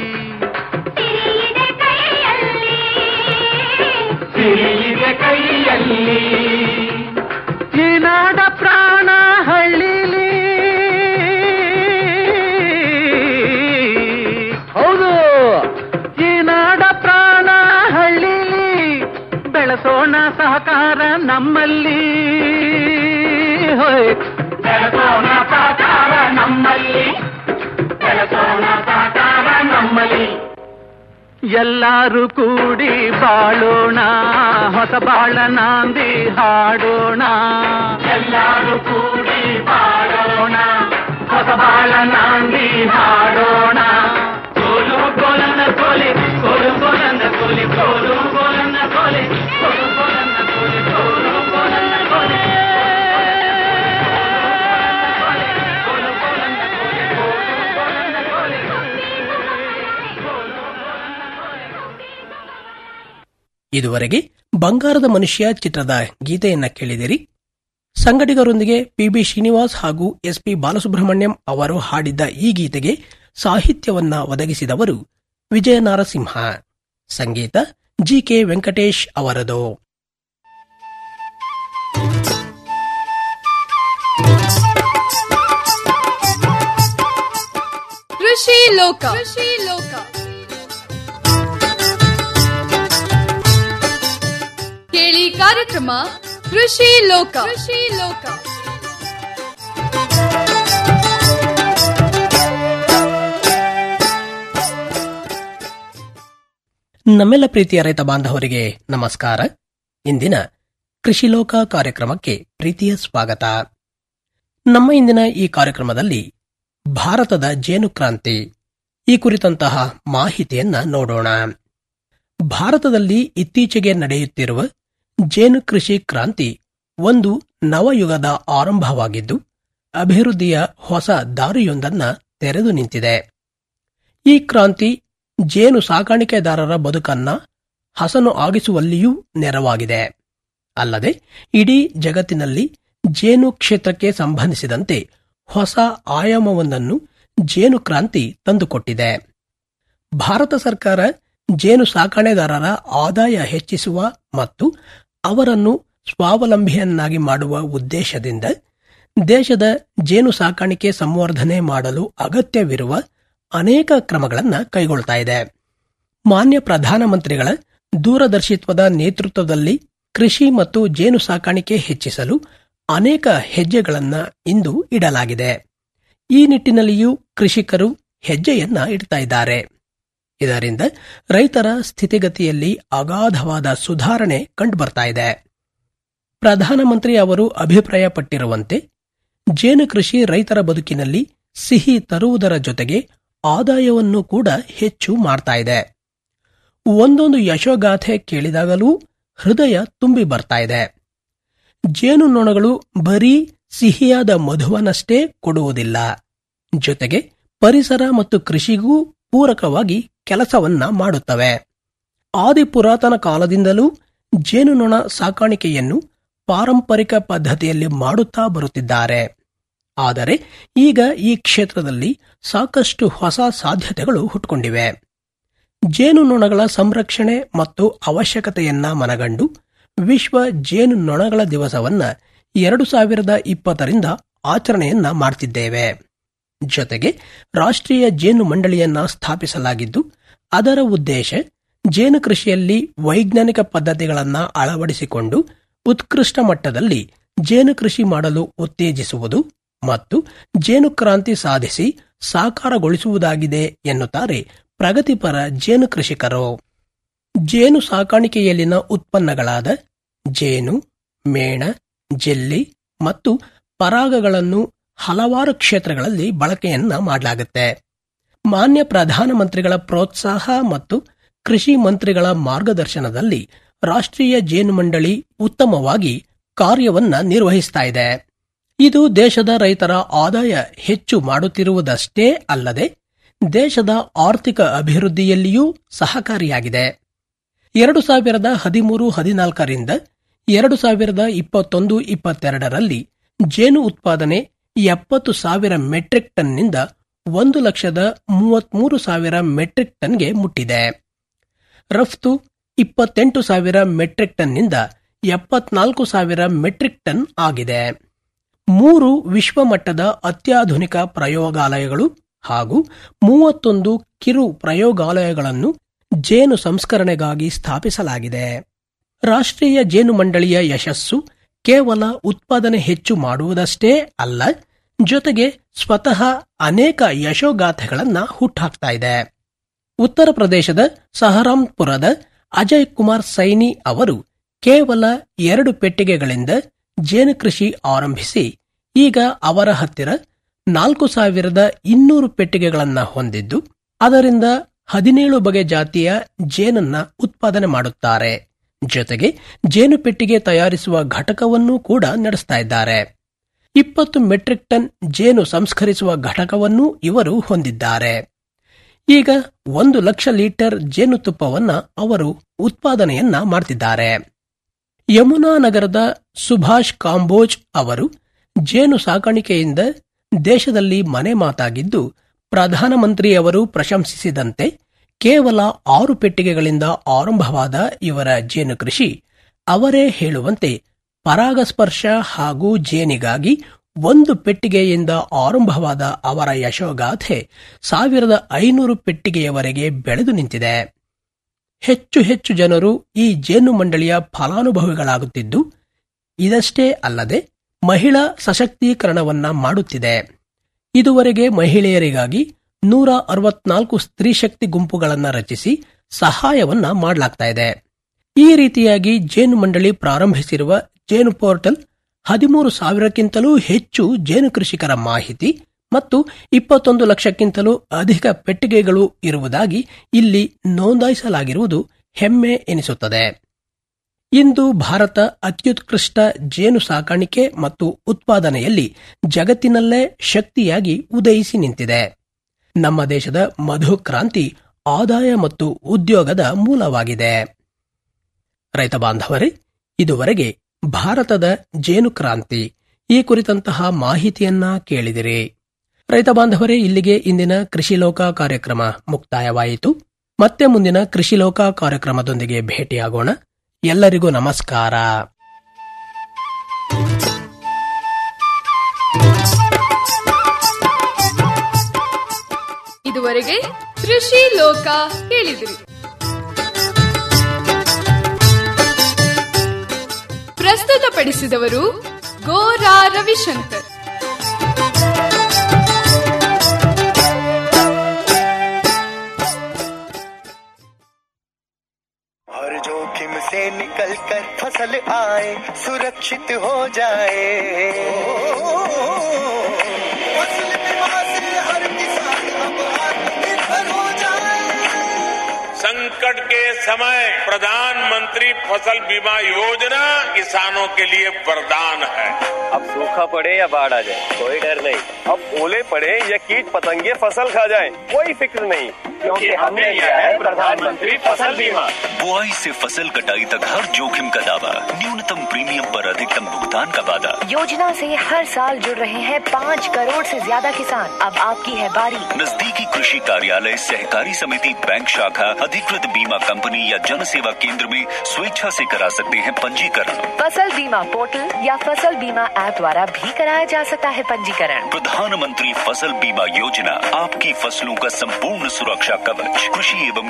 ಸಿರಿಗಿದೆ ಕೈಯಲ್ಲಿ ಈ ನಾಡ ಪ್ರಾಣ ಹಳ್ಳಿಲಿ ಹೌದು ಈ ನಾಡ ಪ್ರಾಣ ಹಳ್ಳಿಲಿ ಬೆಳೆಸೋಣ ಸಹಕಾರ ನಮ್ಮಲ್ಲಿ ಹೋಯ್ ಬೆಳೆಸೋಣ ಸಹಕಾರ ನಮ್ಮಲ್ಲಿ ಬೆಳೆಸೋಣ ಸಹಕಾರ ನಮ್ಮಲ್ಲಿ ಎಲ್ಲರೂ ಕೂಡಿ ಬಾಳೋಣ ಹೊಸ ಬಾಳ ನಾಂದಿ ಹಾಡೋಣ ಎಲ್ಲರೂ ಕೂಡಿ ಬಾಳೋಣ ಹೊಸ ಬಾಳ ನಾಂದಿ ಹಾಡೋಣ ಕೋಲು ಕೋಲನ್ನ ಕೋಲೆ ಕೋಲು ಕೋಲನ್ನ ಕೋಲೆ ಕೋಲು ಕೋಲನ್ನ ಕೋಲೆ ಕೋಲು ಕೋಲನ್ನ ಕೋಲೆ ಕೋಲು ಕೋಲನ್ನ ಕೋಲೆ ಇದುವರೆಗೆ ಬಂಗಾರದ ಮನುಷ್ಯ ಚಿತ್ರದ ಗೀತೆಯನ್ನ ಕೇಳಿದಿರಿ ಸಂಗಡಿಗರೊಂದಿಗೆ ಪಿಬಿ ಶ್ರೀನಿವಾಸ್ ಹಾಗೂ ಎಸ್ಪಿ ಬಾಲಸುಬ್ರಹ್ಮಣ್ಯಂ ಅವರು ಹಾಡಿದ್ದ ಈ ಗೀತೆಗೆ ಸಾಹಿತ್ಯವನ್ನ ಒದಗಿಸಿದವರು ವಿಜಯ ನಾರಸಿಂಹ ಸಂಗೀತ ಜಿಕೆ ವೆಂಕಟೇಶ್ ಅವರದು ಕೃಷಿ ಲೋಕ ಕೃಷಿ ಲೋಕ ಕೇಳಿ ಕಾರ್ಯಕ್ರಮ ಕೃಷಿ ಲೋಕ ಕೃಷಿ ಲೋಕ ನಮ್ಮೆಲ್ಲ ಪ್ರೀತಿಯ ರೈತ ಬಾಂಧವರಿಗೆ ನಮಸ್ಕಾರ ಇಂದಿನ ಕೃಷಿಲೋಕ ಕಾರ್ಯಕ್ರಮಕ್ಕೆ ಪ್ರೀತಿಯ ಸ್ವಾಗತ ನಮ್ಮ ಇಂದಿನ ಈ ಕಾರ್ಯಕ್ರಮದಲ್ಲಿ ಭಾರತದ ಜೇನು ಕ್ರಾಂತಿ ಈ ಕುರಿತಂತಹ ಮಾಹಿತಿಯನ್ನ ನೋಡೋಣ ಭಾರತದಲ್ಲಿ ಇತ್ತೀಚೆಗೆ ನಡೆಯುತ್ತಿರುವ ಜೇನು ಕೃಷಿ ಕ್ರಾಂತಿ ಒಂದು ನವಯುಗದ ಆರಂಭವಾಗಿದ್ದು ಅಭಿವೃದ್ಧಿಯ ಹೊಸ ದಾರಿಯೊಂದನ್ನ ತೆರೆದು ನಿಂತಿದೆ ಈ ಕ್ರಾಂತಿ ಜೇನು ಸಾಕಾಣಿಕೆದಾರರ ಬದುಕನ್ನ ಹಸನು ಆಗಿಸುವಲ್ಲಿಯೂ ನೆರವಾಗಿದೆ ಅಲ್ಲದೆ ಇಡೀ ಜಗತ್ತಿನಲ್ಲಿ ಜೇನು ಕ್ಷೇತ್ರಕ್ಕೆ ಸಂಬಂಧಿಸಿದಂತೆ ಹೊಸ ಆಯಾಮವೊಂದನ್ನು ಜೇನು ಕ್ರಾಂತಿ ತಂದುಕೊಟ್ಟಿದೆ ಭಾರತ ಸರ್ಕಾರ ಜೇನು ಸಾಕಣೆದಾರರ ಆದಾಯ ಹೆಚ್ಚಿಸುವ ಮತ್ತು ಅವರನ್ನು ಸ್ವಾವಲಂಬಿಯನ್ನಾಗಿ ಮಾಡುವ ಉದ್ದೇಶದಿಂದ ದೇಶದ ಜೇನು ಸಾಕಾಣಿಕೆ ಸಂವರ್ಧನೆ ಮಾಡಲು ಅಗತ್ಯವಿರುವ ಅನೇಕ ಕ್ರಮಗಳನ್ನು ಕೈಗೊಳ್ತಾ ಇದೆ ಮಾನ್ಯ ಪ್ರಧಾನಮಂತ್ರಿಗಳ ದೂರದರ್ಶಿತ್ವದ ನೇತೃತ್ವದಲ್ಲಿ ಕೃಷಿ ಮತ್ತು ಜೇನು ಸಾಕಾಣಿಕೆ ಹೆಚ್ಚಿಸಲು ಅನೇಕ ಹೆಜ್ಜೆಗಳನ್ನ ಇಂದು ಇಡಲಾಗಿದೆ ಈ ನಿಟ್ಟಿನಲ್ಲಿಯೂ ಕೃಷಿಕರು ಹೆಜ್ಜೆಯನ್ನ ಇಡ್ತಾ ಇದ್ದಾರೆ ಇದರಿಂದ ರೈತರ ಸ್ಥಿತಿಗತಿಯಲ್ಲಿ ಅಗಾಧವಾದ ಸುಧಾರಣೆ ಕಂಡುಬರ್ತಾ ಇದೆ ಪ್ರಧಾನಮಂತ್ರಿ ಅವರು ಅಭಿಪ್ರಾಯಪಟ್ಟಿರುವಂತೆ ಜೇನು ಕೃಷಿ ರೈತರ ಬದುಕಿನಲ್ಲಿ ಸಿಹಿ ತರುವುದರ ಜೊತೆಗೆ ಆದಾಯವನ್ನು ಕೂಡ ಹೆಚ್ಚು ಮಾಡ್ತಾ ಇದೆ ಒಂದೊಂದು ಯಶೋಗಾಥೆ ಕೇಳಿದಾಗಲೂ ಹೃದಯ ತುಂಬಿ ಬರ್ತಾ ಇದೆ ಜೇನು ನೊಣಗಳು ಬರೀ ಸಿಹಿಯಾದ ಮಧುವನಷ್ಟೇ ಕೊಡುವುದಿಲ್ಲ ಜೊತೆಗೆ ಪರಿಸರ ಮತ್ತು ಕೃಷಿಗೂ ಪೂರಕವಾಗಿ ಕೆಲಸವನ್ನ ಮಾಡುತ್ತವೆ ಆದಿ ಪುರಾತನ ಕಾಲದಿಂದಲೂ ಜೇನುನೊಣ ಸಾಕಾಣಿಕೆಯನ್ನು ಪಾರಂಪರಿಕ ಪದ್ಧತಿಯಲ್ಲಿ ಮಾಡುತ್ತಾ ಬರುತ್ತಿದ್ದಾರೆ ಆದರೆ ಈಗ ಈ ಕ್ಷೇತ್ರದಲ್ಲಿ ಸಾಕಷ್ಟು ಹೊಸ ಸಾಧ್ಯತೆಗಳು ಹುಟ್ಟುಕೊಂಡಿವೆ ಜೇನುನೊಣಗಳ ಸಂರಕ್ಷಣೆ ಮತ್ತು ಅವಶ್ಯಕತೆಯನ್ನ ಮನಗಂಡು ವಿಶ್ವ ಜೇನು ನೊಣಗಳ ದಿವಸವನ್ನ ಎರಡು ಸಾವಿರದ ಇಪ್ಪತ್ತರಿಂದ ಆಚರಣೆಯನ್ನ ಮಾಡ್ತಿದ್ದೇವೆ ಜೊತೆಗೆ ರಾಷ್ಟ್ರೀಯ ಜೇನು ಮಂಡಳಿಯನ್ನ ಸ್ಥಾಪಿಸಲಾಗಿದ್ದು ಅದರ ಉದ್ದೇಶ ಜೇನು ಕೃಷಿಯಲ್ಲಿ ವೈಜ್ಞಾನಿಕ ಪದ್ಧತಿಗಳನ್ನ ಅಳವಡಿಸಿಕೊಂಡು ಉತ್ಕೃಷ್ಟ ಮಟ್ಟದಲ್ಲಿ ಜೇನು ಕೃಷಿ ಮಾಡಲು ಉತ್ತೇಜಿಸುವುದು ಮತ್ತು ಜೇನು ಕ್ರಾಂತಿ ಸಾಧಿಸಿ ಸಾಕಾರಗೊಳಿಸುವುದಾಗಿದೆ ಎನ್ನುತ್ತಾರೆ ಪ್ರಗತಿಪರ ಜೇನು ಕೃಷಿಕರು ಜೇನು ಸಾಕಾಣಿಕೆಯಲ್ಲಿನ ಉತ್ಪನ್ನಗಳಾದ ಜೇನು ಮೇಣ ಜೆಲ್ಲಿ ಮತ್ತು ಪರಾಗಗಳನ್ನು ಹಲವಾರು ಕ್ಷೇತ್ರಗಳಲ್ಲಿ ಬಳಕೆಯನ್ನ ಮಾಡಲಾಗುತ್ತೆ ಮಾನ್ಯ ಪ್ರಧಾನಮಂತ್ರಿಗಳ ಪ್ರೋತ್ಸಾಹ ಮತ್ತು ಕೃಷಿ ಮಂತ್ರಿಗಳ ಮಾರ್ಗದರ್ಶನದಲ್ಲಿ ರಾಷ್ಟ್ರೀಯ ಜೇನು ಮಂಡಳಿ ಉತ್ತಮವಾಗಿ ಕಾರ್ಯವನ್ನ ನಿರ್ವಹಿಸ್ತಾ ಇದೆ ಇದು ದೇಶದ ರೈತರ ಆದಾಯ ಹೆಚ್ಚು ಮಾಡುತ್ತಿರುವುದಷ್ಟೇ ಅಲ್ಲದೆ ದೇಶದ ಆರ್ಥಿಕ ಅಭಿವೃದ್ಧಿಯಲ್ಲಿಯೂ ಸಹಕಾರಿಯಾಗಿದೆ ಎರಡು ಸಾವಿರದ ಹದಿಮೂರು ಹದಿನಾಲ್ಕರಿಂದ ಎರಡು ಸಾವಿರದ ಇಪ್ಪತ್ತೊಂದು ಇಪ್ಪತ್ತೆರಡರಲ್ಲಿ ಜೇನು ಉತ್ಪಾದನೆ ಎಪ್ಪತ್ತು ಸಾವಿರ ಮೆಟ್ರಿಕ್ ಟನ್ನಿಂದ ಒಂದು ಲಕ್ಷದ ಮೂವತ್ಮೂರು ಸಾವಿರ ಮೆಟ್ರಿಕ್ ಟನ್ಗೆ ಮುಟ್ಟಿದೆ ರಫ್ತು ಇಪ್ಪತ್ತೆಂಟು ಸಾವಿರ ಮೆಟ್ರಿಕ್ ಟನ್ನಿಂದ ಎಪ್ಪತ್ನಾಲ್ಕು ಸಾವಿರ ಮೆಟ್ರಿಕ್ ಟನ್ ಆಗಿದೆ ಮೂರು ವಿಶ್ವಮಟ್ಟದ ಅತ್ಯಾಧುನಿಕ ಪ್ರಯೋಗಾಲಯಗಳು ಹಾಗೂ ಮೂವತ್ತೊಂದು ಕಿರು ಪ್ರಯೋಗಾಲಯಗಳನ್ನು ಜೇನು ಸಂಸ್ಕರಣೆಗಾಗಿ ಸ್ಥಾಪಿಸಲಾಗಿದೆ ರಾಷ್ಟ್ರೀಯ ಜೇನು ಮಂಡಳಿಯ ಯಶಸ್ಸು ಕೇವಲ ಉತ್ಪಾದನೆ ಹೆಚ್ಚು ಮಾಡುವುದಷ್ಟೇ ಅಲ್ಲ ಜೊತೆಗೆ ಸ್ವತಃ ಅನೇಕ ಯಶೋಗಾಥೆಗಳನ್ನ ಹುಟ್ಟಾಕ್ತಾ ಇದೆ ಉತ್ತರ ಪ್ರದೇಶದ ಸಹರಾಂಪುರದ ಅಜಯ್ ಕುಮಾರ್ ಸೈನಿ ಅವರು ಕೇವಲ ಎರಡು ಪೆಟ್ಟಿಗೆಗಳಿಂದ ಜೇನು ಕೃಷಿ ಆರಂಭಿಸಿ ಈಗ ಅವರ ಹತ್ತಿರ ನಾಲ್ಕು ಸಾವಿರದ ಇನ್ನೂರು ಪೆಟ್ಟಿಗೆಗಳನ್ನ ಹೊಂದಿದ್ದು ಅದರಿಂದ ಹದಿನೇಳು ಬಗೆ ಜಾತಿಯ ಜೇನನ್ನ ಉತ್ಪಾದನೆ ಮಾಡುತ್ತಾರೆ ಜೊತೆಗೆ ಜೇನು ಪೆಟ್ಟಿಗೆ ತಯಾರಿಸುವ ಘಟಕವನ್ನೂ ಕೂಡ ನಡೆಸ್ತಾ ಇದ್ದಾರೆ ಇಪ್ಪತ್ತು ಮೆಟ್ರಿಕ್ ಟನ್ ಜೇನು ಸಂಸ್ಕರಿಸುವ ಘಟಕವನ್ನೂ ಇವರು ಹೊಂದಿದ್ದಾರೆ ಈಗ ಒಂದು ಲಕ್ಷ ಲೀಟರ್ ಜೇನುತುಪ್ಪವನ್ನ ಅವರು ಉತ್ಪಾದನೆಯನ್ನ ಮಾಡ್ತಿದ್ದಾರೆ ಯಮುನಾ ನಗರದ ಸುಭಾಷ್ ಕಾಂಬೋಜ್ ಅವರು ಜೇನು ಸಾಕಾಣಿಕೆಯಿಂದ ದೇಶದಲ್ಲಿ ಮನೆ ಮಾತಾಗಿದ್ದು ಪ್ರಧಾನಮಂತ್ರಿಯವರು ಪ್ರಶಂಸಿಸಿದಂತೆ ಕೇವಲ ಆರು ಪೆಟ್ಟಿಗೆಗಳಿಂದ ಆರಂಭವಾದ ಇವರ ಜೇನು ಕೃಷಿ ಅವರೇ ಹೇಳುವಂತೆ ಪರಾಗಸ್ಪರ್ಶ ಹಾಗೂ ಜೇನಿಗಾಗಿ ಒಂದು ಪೆಟ್ಟಿಗೆಯಿಂದ ಆರಂಭವಾದ ಅವರ ಯಶೋಗಾಥೆ ಸಾವಿರದ ಐನೂರು ಪೆಟ್ಟಿಗೆಯವರೆಗೆ ಬೆಳೆದು ನಿಂತಿದೆ ಹೆಚ್ಚು ಹೆಚ್ಚು ಜನರು ಈ ಜೇನು ಮಂಡಳಿಯ ಫಲಾನುಭವಿಗಳಾಗುತ್ತಿದ್ದು ಇದಷ್ಟೇ ಅಲ್ಲದೆ ಮಹಿಳಾ ಸಶಕ್ತೀಕರಣವನ್ನ ಮಾಡುತ್ತಿದೆ ಇದುವರೆಗೆ ಮಹಿಳೆಯರಿಗಾಗಿ ನೂರ ಅರವತ್ನಾಲ್ಕು ಸ್ತ್ರೀ ಶಕ್ತಿ ಗುಂಪುಗಳನ್ನು ರಚಿಸಿ ಸಹಾಯವನ್ನ ಮಾಡಲಾಗ್ತಾ ಇದೆ ಈ ರೀತಿಯಾಗಿ ಜೇನು ಮಂಡಳಿ ಪ್ರಾರಂಭಿಸಿರುವ ಜೇನು ಪೋರ್ಟಲ್ ಹದಿಮೂರು ಸಾವಿರಕ್ಕಿಂತಲೂ ಹೆಚ್ಚು ಜೇನು ಕೃಷಿಕರ ಮಾಹಿತಿ ಮತ್ತು ಇಪ್ಪತ್ತೊಂದು ಲಕ್ಷಕ್ಕಿಂತಲೂ ಅಧಿಕ ಪೆಟ್ಟಿಗೆಗಳು ಇರುವುದಾಗಿ ಇಲ್ಲಿ ನೋಂದಾಯಿಸಲಾಗಿರುವುದು ಹೆಮ್ಮೆ ಎನಿಸುತ್ತದೆ ಇಂದು ಭಾರತ ಅತ್ಯುತ್ಕೃಷ್ಟ ಜೇನು ಸಾಕಾಣಿಕೆ ಮತ್ತು ಉತ್ಪಾದನೆಯಲ್ಲಿ ಜಗತ್ತಿನಲ್ಲೇ ಶಕ್ತಿಯಾಗಿ ಉದಯಿಸಿ ನಿಂತಿದೆ ನಮ್ಮ ದೇಶದ ಮಧು ಕ್ರಾಂತಿ ಆದಾಯ ಮತ್ತು ಉದ್ಯೋಗದ ಮೂಲವಾಗಿದೆ ರೈತ ಬಾಂಧವರೇ ಇದುವರೆಗೆ ಭಾರತದ ಜೇನು ಕ್ರಾಂತಿ ಈ ಕುರಿತಂತಹ ಮಾಹಿತಿಯನ್ನ ಕೇಳಿದಿರಿ ರೈತ ಬಾಂಧವರೇ ಇಲ್ಲಿಗೆ ಇಂದಿನ ಕೃಷಿ ಲೋಕ ಕಾರ್ಯಕ್ರಮ ಮುಕ್ತಾಯವಾಯಿತು ಮತ್ತೆ ಮುಂದಿನ ಕೃಷಿ ಲೋಕ ಕಾರ್ಯಕ್ರಮದೊಂದಿಗೆ ಭೇಟಿಯಾಗೋಣ ಎಲ್ಲರಿಗೂ ನಮಸ್ಕಾರ ಇದುವರೆಗೆ ಕೃಷಿ ಲೋಕ ಕೇಳಿದಿರಿ ಪ್ರಸ್ತುತಪಡಿಸಿದವರು ಗೋರಾ ರವಿಶಂಕರ್ हर जोखिम से निकल कर फसल आए सुरक्षित हो जाए फसल बीमा से हर किसान अब आत्मनिर्भर हो जाए संकट के समय प्रधानमंत्री फसल बीमा योजना किसानों के लिए वरदान है अब सूखा पड़े या बाढ़ आ जाए कोई डर नहीं अब ओले पड़े या कीट पतंगे फसल खा जाए कोई फिक्र नहीं क्योंकि हमने लिया है प्रधानमंत्री फसल बीमा बुआई से फसल कटाई तक हर जोखिम का दावा न्यूनतम प्रीमियम पर अधिकतम भुगतान का वादा योजना से हर साल जुड़ रहे हैं पाँच करोड़ से ज्यादा किसान अब आपकी है बारी नजदीकी कृषि कार्यालय सहकारी समिति बैंक शाखा अधिकृत बीमा कंपनी या जन सेवा केंद्र में स्वेच्छा से करा सकते हैं पंजीकरण फसल बीमा पोर्टल या फसल बीमा ऐप द्वारा भी कराया जा सकता है पंजीकरण प्रधानमंत्री फसल बीमा योजना आपकी फसलों का संपूर्ण सुरक्षा कवच कृषि एवं